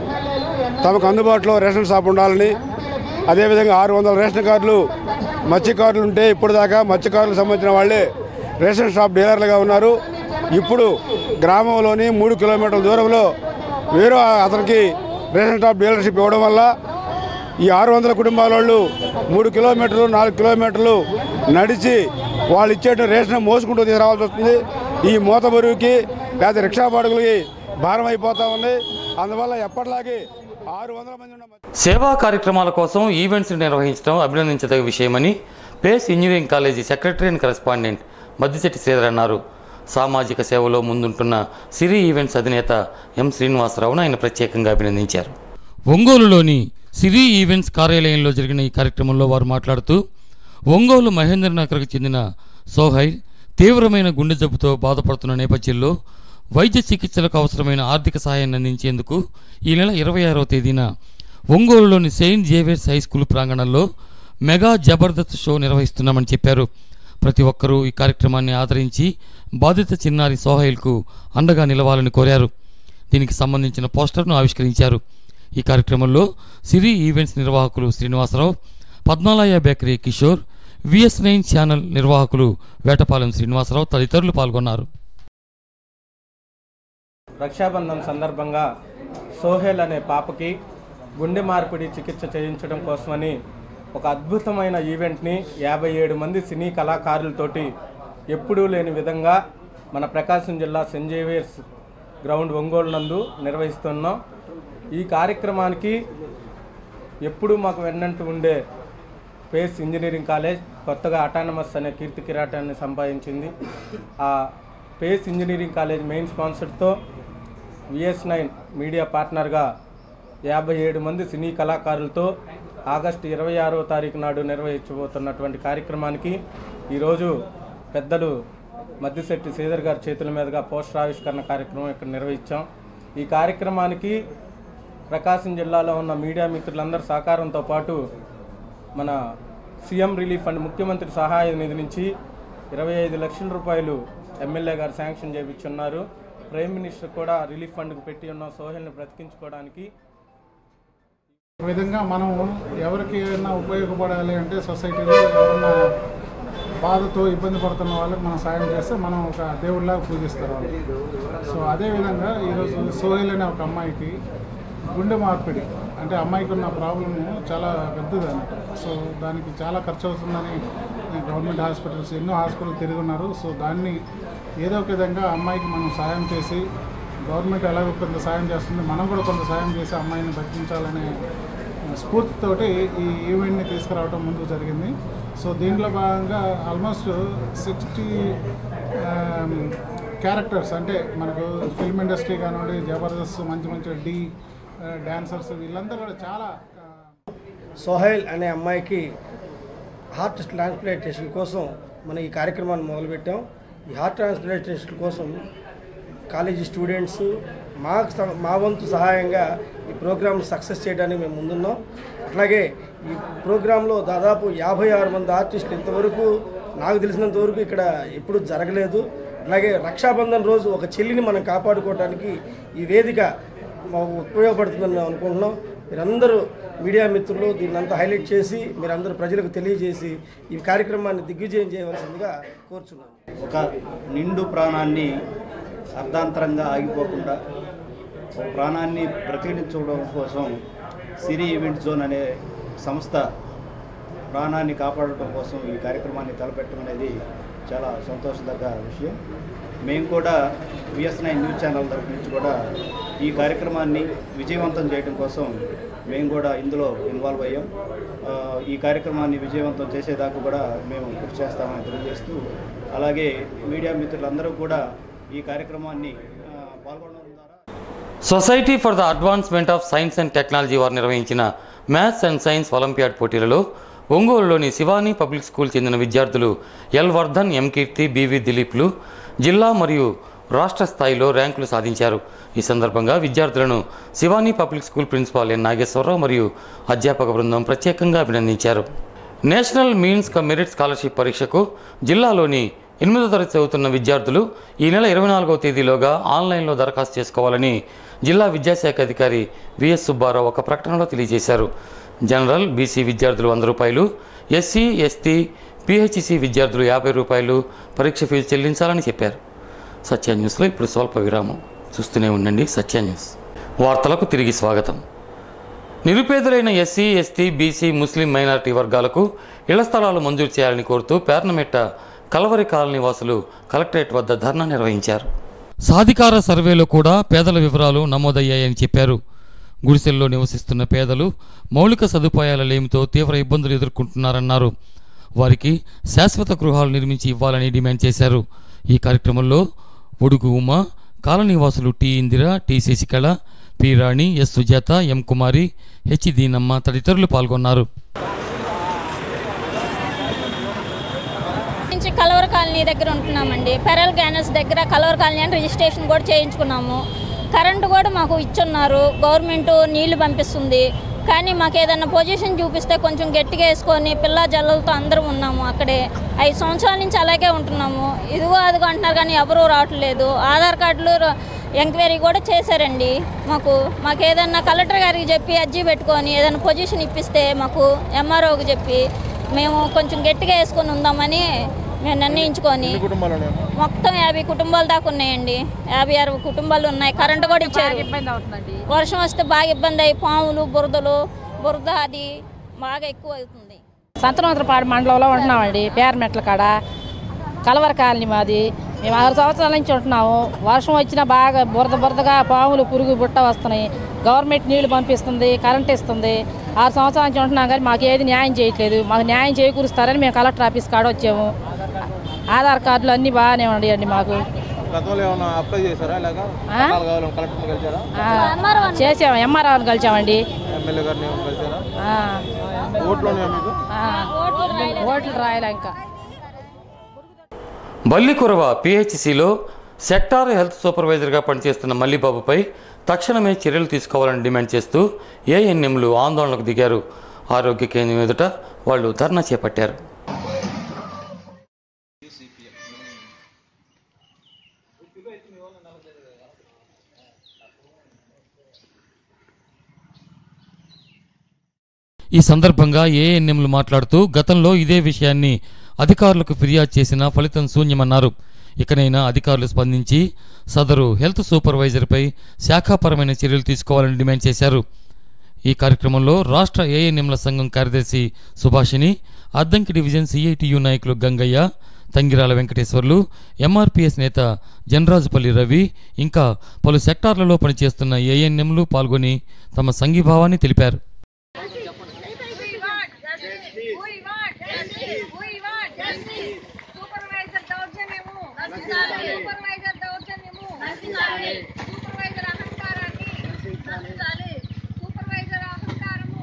తమకు అందుబాటులో రేషన్ షాప్ ఉండాలని అదేవిధంగా ఆరు వందల రేషన్ కార్డులు మత్స్యకారులు ఉంటే ఇప్పుడు దాకా మత్స్యకారులకు సంబంధించిన వాళ్ళే రేషన్ షాప్ డీలర్లుగా ఉన్నారు ఇప్పుడు గ్రామంలోని మూడు కిలోమీటర్ల దూరంలో వేరే అతనికి రేషన్ షాప్ డీలర్షిప్ ఇవ్వడం వల్ల ఈ ఆరు వందల కుటుంబాల వాళ్ళు మూడు కిలోమీటర్లు నాలుగు కిలోమీటర్లు నడిచి వాళ్ళు ఇచ్చే రేషన్ మోసుకుంటూ తీసుకురావాల్సి వస్తుంది ఈ మూత బరువుకి లేదా రిక్షా బాడుగులకి భారం అయిపోతా ఉంది అందువల్ల ఎప్పటిలాగే ఆరు వందల మంది ఉన్న సేవా కార్యక్రమాల కోసం ఈవెంట్స్ నిర్వహించడం అభినందించదగ్గ విషయమని PACE engineering college secretary and correspondent Maddisetty Sridhar అన్నారు సామాజిక సేవలో ముందుంటున్న సిరి ఈవెంట్స్ అధినేత ఎం శ్రీనివాసరావును ఆయన ప్రత్యేకంగా అభినందించారు ఒంగోలులోని సిరి ఈవెంట్స్ కార్యాలయంలో జరిగిన ఈ కార్యక్రమంలో వారు మాట్లాడుతూ ఒంగోలు మహేంద్రనగర్కు చెందిన సోహైల్ తీవ్రమైన గుండె జబ్బుతో బాధపడుతున్న నేపథ్యంలో వైద్య చికిత్సలకు అవసరమైన ఆర్థిక సహాయాన్ని అందించేందుకు ఈ నెల ఇరవై ఆరవ తేదీన ఒంగోలులోని సెయింట్ జేవియర్స్ హై స్కూల్ ప్రాంగణంలో మెగా జబర్దస్త్ షో నిర్వహిస్తున్నామని చెప్పారు ప్రతి ఒక్కరూ ఈ కార్యక్రమాన్ని ఆదరించి బాధిత చిన్నారి సోహైల్కు అండగా నిలవాలని కోరారు దీనికి సంబంధించిన పోస్టర్ను ఆవిష్కరించారు ఈ కార్యక్రమంలో సిరి ఈవెంట్స్ నిర్వాహకులు Srinivasarao Padmalaya bakery Kishore VS nine channel నిర్వాహకులు వేటపాలెం శ్రీనివాసరావు తదితరులు పాల్గొన్నారు రక్షాబంధన్ సందర్భంగా సోహెల్ అనే పాపకి గుండె మార్పిడి చికిత్స చేయించడం కోసమని ఒక అద్భుతమైన ఈవెంట్ని యాభై ఏడు మంది సినీ కళాకారులతోటి ఎప్పుడూ లేని విధంగా మన ప్రకాశం జిల్లా సెంట్ జేవియర్స్ గ్రౌండ్ ఒంగోలు నందు నిర్వహిస్తున్నాం ఈ కార్యక్రమానికి ఎప్పుడూ మాకు వెన్నంటూ ఉండే పేస్ ఇంజనీరింగ్ కాలేజ్ కొత్తగా అటానమస్ అనే కీర్తి కిరాటాన్ని సంపాదించింది ఆ పేస్ ఇంజనీరింగ్ కాలేజ్ మెయిన్ స్పాన్సర్తో విఎస్ నైన్ మీడియా పార్ట్నర్గా యాభై ఏడు మంది సినీ కళాకారులతో ఆగస్టు ఇరవై ఆరో తారీఖు నాడు నిర్వహించబోతున్నటువంటి కార్యక్రమానికి ఈరోజు పెద్దలు మద్దిశెట్టి శ్రీధర్ గారి చేతుల మీదుగా పోస్టర్ ఆవిష్కరణ కార్యక్రమం ఇక్కడ నిర్వహించాం ఈ కార్యక్రమానికి ప్రకాశం జిల్లాలో ఉన్న మీడియా మిత్రులందరి సహకారంతో పాటు మన సీఎం రిలీఫ్ ఫండ్ ముఖ్యమంత్రి సహాయ నిధి నుంచి ఇరవై ఐదు లక్షల రూపాయలు ఎమ్మెల్యే గారు శాంక్షన్ చేయించున్నారు ప్రైమ్ మినిస్టర్ కూడా రిలీఫ్ ఫండ్కు పెట్టి ఉన్న సోహెల్ని బ్రతికించుకోవడానికి ఈ విధంగా మనం ఎవరికి ఏమైనా ఉపయోగపడాలి అంటే సొసైటీలో ఎవరన్నా బాధతో ఇబ్బంది పడుతున్న వాళ్ళకి మనం సాయం చేస్తే మనం ఒక దేవుడిలాగా పూజిస్తారు వాళ్ళు సో అదేవిధంగా ఈరోజు సోహెల్ అనే ఒక అమ్మాయికి గుండె మార్పిడి అంటే అమ్మాయికి ఉన్న ప్రాబ్లమ్ చాలా పెద్దది అన్నమాట సో దానికి చాలా ఖర్చు అవుతుందని గవర్నమెంట్ హాస్పిటల్స్ ఎన్నో హాస్పిటల్ తిరిగి ఉన్నారు సో దాన్ని ఏదో ఒక విధంగా అమ్మాయికి మనం సాయం చేసి గవర్నమెంట్ ఎలాగో కొంత సాయం చేస్తుంది మనం కూడా కొంత సాయం చేసి అమ్మాయిని బతికించాలనే స్ఫూర్తితోటి ఈ ఈవెంట్ని తీసుకురావడం ముందుకు జరిగింది సో దీంట్లో భాగంగా ఆల్మోస్ట్ సిక్స్టీ క్యారెక్టర్స్ అంటే మనకు ఫిల్మ్ ఇండస్ట్రీ కానివ్వండి జబర్దస్త్ మంచి మంచి డి డాన్సర్స్ వీళ్ళందరూ కూడా చాలా సోహైల్ అనే అమ్మాయికి హార్ట్ ట్రాన్స్ప్లాంటేషన్ కోసం మనం ఈ కార్యక్రమాన్ని మొదలుపెట్టాం ఈ హార్ట్ ట్రాన్స్ప్లాంటేషన్ కోసం కాలేజీ స్టూడెంట్స్ మా స- మా వంతు సహాయంగా ఈ ప్రోగ్రామ్ సక్సెస్ చేయడానికి మేము ముందున్నాం అట్లాగే ఈ ప్రోగ్రాంలో దాదాపు యాభై ఆరు మంది ఆర్టిస్టులు ఇంతవరకు నాకు తెలిసినంత వరకు ఇక్కడ ఎప్పుడు జరగలేదు అలాగే రక్షాబంధన్ రోజు ఒక చెల్లిని మనం కాపాడుకోవడానికి ఈ వేదిక మాకు ఉపయోగపడుతుందని మేము అనుకుంటున్నాం మీరందరూ మీడియా మిత్రులు దీన్ని అంతా హైలైట్ చేసి మీరందరూ ప్రజలకు తెలియజేసి ఈ కార్యక్రమాన్ని దిగ్విజయం చేయవలసిందిగా కోరుచున్నాను ఒక నిండు ప్రాణాన్ని అర్ధాంతరంగా ఆగిపోకుండా ఒక ప్రాణాన్ని బ్రతికించడం కోసం సిరి ఈవెంట్ జోన్ అనే సంస్థ ప్రాణాన్ని కాపాడటం కోసం ఈ కార్యక్రమాన్ని తలపెట్టడం అనేది చాలా సంతోషదగ్గ విషయం మేము కూడా విఎస్ నైన్ న్యూస్ ఛానల్ తరఫు నుంచి కూడా ఈ కార్యక్రమాన్ని విజయవంతం చేయడం కోసం మేము కూడా ఇందులో ఇన్వాల్వ్ అయ్యాం ఆ, ఈ కార్యక్రమాన్ని విజయవంతం చేసేదాకా కూడా మేము కృషి చేస్తామని తెలియజేస్తూ అలాగే మీడియా మిత్రులందరూ కూడా ఈ కార్యక్రమాన్ని ఆ, పాల్గొనడం society for the advancement of science and technology వారు నిర్వహించిన మ్యాథ్స్ అండ్ సైన్స్ ఒలింపియాడ్ పోటీలలో ఒంగోలులోని శివాని పబ్లిక్ స్కూల్ చెందిన విద్యార్థులు L Vardhan M Keerthi BV దిలీప్లు జిల్లా మరియు రాష్ట్ర స్థాయిలో ర్యాంకులు సాధించారు ఈ సందర్భంగా విద్యార్థులను Shivani public school principal N Nageswararao మరియు అధ్యాపక బృందం ప్రత్యేకంగా అభినందించారు national means cum merit scholarship పరీక్షకు జిల్లాలోని ఎనిమిదో తరగతి చదువుతున్న విద్యార్థులు ఈ నెల ఇరవై నాలుగవ తేదీలోగా ఆన్లైన్లో దరఖాస్తు చేసుకోవాలని జిల్లా విద్యాశాఖ అధికారి విఎస్ సుబ్బారావు ఒక ప్రకటనలో తెలియజేశారు జనరల్ బీసీ విద్యార్థులు వంద రూపాయలు ఎస్సీ ఎస్టీ పిహెచ్సి విద్యార్థులు యాభై రూపాయలు పరీక్ష ఫీజు చెల్లించాలని చెప్పారు సత్య న్యూస్లో ఇప్పుడు స్వల్ప విరామం చూస్తూనే ఉండండి సత్య న్యూస్ వార్తలకు తిరిగి స్వాగతం నిరుపేదలైన SC ST BC Muslim minority వర్గాలకు ఇళ్ల స్థలాలు మంజూరు చేయాలని కోరుతూ పేర్నమెట్ట కలవరి కాలనీ వాసులు కలెక్టరేట్ వద్ద ధర్నా నిర్వహించారు సాధికార సర్వేలో కూడా పేదల వివరాలు నమోదయ్యాయని చెప్పారు గుడిసెల్లో నివసిస్తున్న పేదలు మౌలిక సదుపాయాల లేమితో తీవ్ర ఇబ్బందులు ఎదుర్కొంటున్నారన్నారు వారికి శాశ్వత గృహాలు నిర్మించి ఇవ్వాలని డిమాండ్ చేశారు ఈ కార్యక్రమంలో ఒడుగు ఉమ కాలనీవాసులు T Indira T Sasikala P Rani S Sujatha M Kumari H Deenamma తదితరులు పాల్గొన్నారు నుంచి కలవర కాలనీ దగ్గర ఉంటున్నామండి పెరల్ గ్యానస్ దగ్గర కలవర కాలనీ అని రిజిస్ట్రేషన్ కూడా చేయించుకున్నాము కరెంటు కూడా మాకు ఇచ్చున్నారు గవర్నమెంట్ నీళ్లు పంపిస్తుంది కానీ మాకు ఏదైనా పొజిషన్ చూపిస్తే కొంచెం గట్టిగా వేసుకొని పిల్ల జల్లలతో అందరం ఉన్నాము అక్కడే ఐదు సంవత్సరాల నుంచి అలాగే ఉంటున్నాము ఇదిగో అదిగో అంటున్నారు కానీ ఎవరూ రావట్లేదు ఆధార్ కార్డులు ర- ఎంక్వైరీ కూడా చేశారండి మాకు మాకు ఏదన్నా కలెక్టర్ గారికి చెప్పి అర్జీ పెట్టుకొని ఏదైనా పొజిషన్ ఇప్పిస్తే మాకు ఎంఆర్ఓకి చెప్పి మేము కొంచెం గట్టిగా వేసుకొని ఉందామని మేము నిర్ణయించుకొని మొత్తం యాభై కుటుంబాల దాకా ఉన్నాయండి యాభై అరవై కుటుంబాలు ఉన్నాయి కరెంటు కూడా ఇచ్చారు ఇబ్బంది అవుతుందండి వర్షం వస్తే బాగా ఇబ్బంది అయ్యి పాములు బురదలు బురద అది బాగా ఎక్కువ అవుతుంది సంతనోత్తరపాడు మండలంలో ఉంటున్నామండి పేరమెట్ల కాడ కలవర కాలనీ మాది మేము ఆరు సంవత్సరాల నుంచి ఉంటున్నాము వర్షం వచ్చినా బాగా బురద బురదగా పాములు పురుగు బుట్ట వస్తున్నాయి గవర్నమెంట్ నీళ్లు పంపిస్తుంది కరెంట్ ఇస్తుంది ఆరు సంవత్సరాల నుంచి ఉంటున్నాం కానీ మాకు ఏది న్యాయం చేయట్లేదు మాకు న్యాయం చేకూరుస్తారని మేము కలెక్టర్ ఆఫీస్ కాడ వచ్చాము ఆధార్ కార్డులు అన్నీ బాగానే ఉన్నాయండి మాకు గతంలో ఏమైనా అప్లై చేశారా ఇలాగా ఆ? పట్టాలు కావాలని కలెక్టర్ని కలిసారా ఆ, చేసాము ఎంఆర్ఆర్ని కలిసామండి ఎమ్మెల్యే గారిని ఏమైనా కలిసారా ఆ, ఓట్లు ఉన్నాయా మీకు ఆ, ఓట్లు రాయాలి ఇంకా బల్లికురవ పిహెచ్సిలో సెక్టార్ హెల్త్ సూపర్వైజర్గా పనిచేస్తున్న మల్లిబాబుపై తక్షణమే చర్యలు తీసుకోవాలని డిమాండ్ చేస్తూ ఏఎన్ఎంలు ఆందోళనకు దిగారు ఆరోగ్య కేంద్రం ఎదుట వాళ్ళు ధర్నా చేపట్టారు ఈ సందర్భంగా ఏఎన్ఎంలు మాట్లాడుతూ గతంలో ఇదే విషయాన్ని అధికారులకు ఫిర్యాదు చేసినా ఫలితం శూన్యమన్నారు ఇకనైనా అధికారులు స్పందించి సదరు హెల్త్ సూపర్వైజర్పై శాఖాపరమైన చర్యలు తీసుకోవాలని డిమాండ్ చేశారు ఈ కార్యక్రమంలో రాష్ట్ర ఏఎన్ఎంల సంఘం కార్యదర్శి సుభాషిణి అద్దంకి డివిజన్ సిఐటియు నాయకులు గంగయ్య తంగిరాల వెంకటేశ్వర్లు ఎంఆర్పిఎస్ నేత జనరాజుపల్లి రవి ఇంకా పలు సెక్టార్లలో పనిచేస్తున్న ఏఎన్ఎంలు పాల్గొని తమ సంఘీభావాన్ని తెలిపారు సూపర్వైజర్ దౌర్జన్యము సూపర్వైజర్ దౌర్జన్యము సూపర్వైజర్ అహంకారాన్ని నశించాలి సూపర్వైజర్ అహంకారము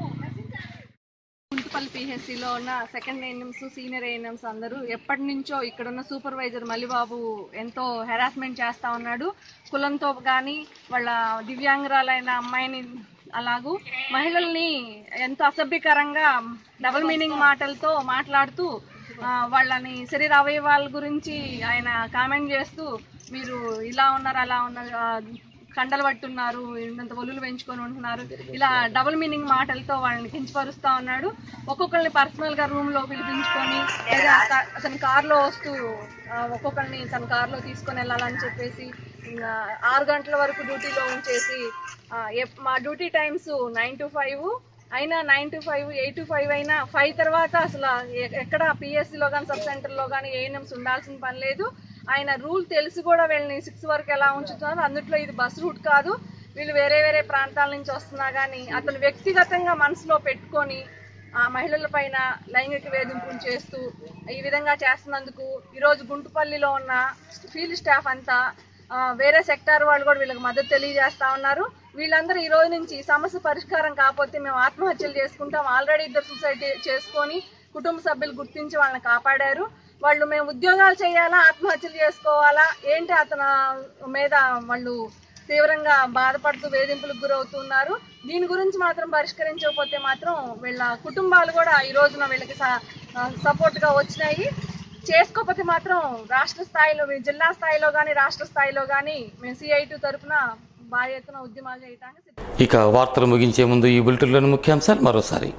కుంటుపల్లి పిహెచ్సిలో ఉన్న సెకండ్ ఏఎన్ఎంస్ సీనియర్ ఏఎన్ఎంస్ అందరూ ఎప్పటి నుంచో ఇక్కడ ఉన్న సూపర్వైజర్ మల్లిబాబు ఎంతో హెరాస్మెంట్ చేస్తా ఉన్నాడు కులంతో కానీ వాళ్ళ దివ్యాంగురాలైన అమ్మాయిని అలాగూ మహిళల్ని ఎంతో అసభ్యకరంగా డబుల్ మీనింగ్ మాటలతో మాట్లాడుతూ ఆ, వాళ్ళని శరీర అవయవాల గురించి ఆయన కామెంట్ చేస్తూ మీరు ఇలా ఉన్నారు అలా ఉన్నారు ఆ, కండలు పట్టున్నారు ఇంత ఒలులు పెంచుకొని ఉంటున్నారు ఇలా డబుల్ మీనింగ్ మాటలతో వాళ్ళని కించపరుస్తా ఉన్నాడు ఒక్కొక్కరిని పర్సనల్ గా రూమ్ లో పిలిపించుకొని లేదా అత- అతని కారులో వస్తూ ఆ, ఒక్కొక్కరిని తన కారులో తీసుకొని వెళ్ళాలని చెప్పేసి ఇంకా ఆరు గంటల వరకు డ్యూటీలో ఉంచేసి ఆ, ఎప్- మా duty times nine to five అయినా nine to five eight to five అయినా ఫైవ్ తర్వాత అసలు ఎ- ఎక్కడ పిఎస్సిలో కానీ సబ్ సెంటర్లో కానీ ఏఎన్ఎంస్ ఉండాల్సిన పని లేదు ఆయన రూల్ తెలిసి కూడా వీళ్ళని సిక్స్ వరకు ఎలా ఉంచుతున్నారు అందుట్లో ఇది బస్ రూట్ కాదు వీళ్ళు వేరే వేరే ప్రాంతాల నుంచి వస్తున్నా కానీ అతను వ్యక్తిగతంగా మనసులో పెట్టుకొని ఆ మహిళల పైన లైంగిక వేధింపులు చేస్తూ ఈ విధంగా చేస్తున్నందుకు ఈరోజు గుంటుపల్లిలో ఉన్న ఫీల్డ్ స్టాఫ్ అంతా ఆ, వేరే సెక్టార్ వాళ్ళు కూడా వీళ్ళకి మద్దతు తెలియజేస్తా ఉన్నారు వీళ్ళందరూ ఈ రోజు నుంచి సమస్య పరిష్కారం కాకపోతే మేము ఆత్మహత్యలు చేసుకుంటాం ఆల్రెడీ ఇద్దరు సూసైడ్ చేసుకొని కుటుంబ సభ్యులు గుర్తించి వాళ్ళని కాపాడారు వాళ్ళు మేము ఉద్యోగాలు చేయాలా ఆత్మహత్యలు చేసుకోవాలా ఏంటి అతను మీద వాళ్ళు తీవ్రంగా బాధపడుతూ వేధింపులకు గురవుతున్నారు దీని గురించి మాత్రం పరిష్కరించకపోతే మాత్రం వీళ్ళ కుటుంబాలు కూడా ఈ రోజున వీళ్ళకి సపోర్ట్ గా వచ్చినాయి చేసుకోకపోతే మాత్రం రాష్ట్ర స్థాయిలో జిల్లా స్థాయిలో కానీ రాష్ట్ర స్థాయిలో కానీ మేము సిఐటి తరఫున భారీ ఎత్తున ఉద్యమాలు చేయడానికి ఇక వార్తలు ముగించే ముందు ఈ బులెటిన్లోని ముఖ్యాంశాలు మరోసారి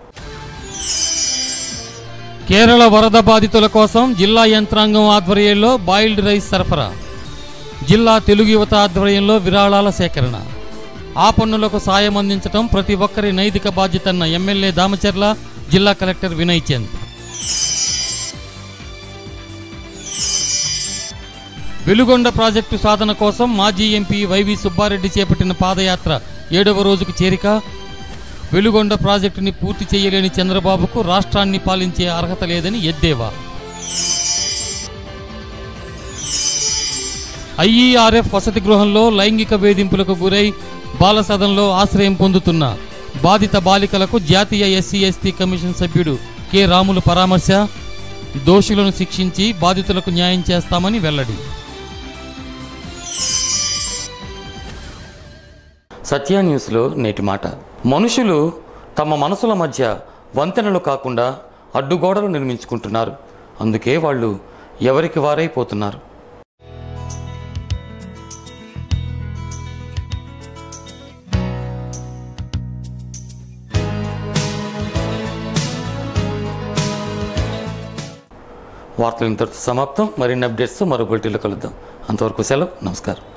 కేరళ వరద బాధితుల కోసం జిల్లా యంత్రాంగం ఆధ్వర్యంలో బాయిల్డ్ రైస్ సరఫరా జిల్లా తెలుగు యువత ఆధ్వర్యంలో విరాళాల సేకరణ ఆ పన్నులకు సాయం అందించడం ప్రతి ఒక్కరి నైతిక బాధ్యతన్న ఎమ్మెల్యే దామచర్ల జిల్లా కలెక్టర్ వినయ్ చంద్ వెలుగొండ ప్రాజెక్టు సాధన కోసం మాజీ ఎంపీ వైవి సుబ్బారెడ్డి చేపట్టిన పాదయాత్ర ఏడవ రోజుకు చేరిక వెలుగొండ ప్రాజెక్టుని పూర్తి చేయలేని చంద్రబాబుకు రాష్ట్రాన్ని పాలించే అర్హత లేదని ఎద్దేవా ఐఈఆర్ఎఫ్ వసతి గృహంలో లైంగిక వేధింపులకు గురై బాల సదన్లో ఆశ్రయం పొందుతున్న బాధిత బాలికలకు జాతీయ ఎస్సీ ఎస్టీ కమిషన్ సభ్యుడు కె రాములు పరామర్శ దోషులను శిక్షించి బాధితులకు న్యాయం చేస్తామని వెల్లడి సత్య న్యూస్లో నేటి మాట మనుషులు తమ మనసుల మధ్య వంతెనలు కాకుండా అడ్డుగోడలు నిర్మించుకుంటున్నారు అందుకే వాళ్ళు ఎవరికి వారైపోతున్నారు వార్తలు ఇంతటితో సమాప్తం మరిన్ని అప్డేట్స్ మరో బులెటిన్లో కలుద్దాం అంతవరకు సెలవు నమస్కారం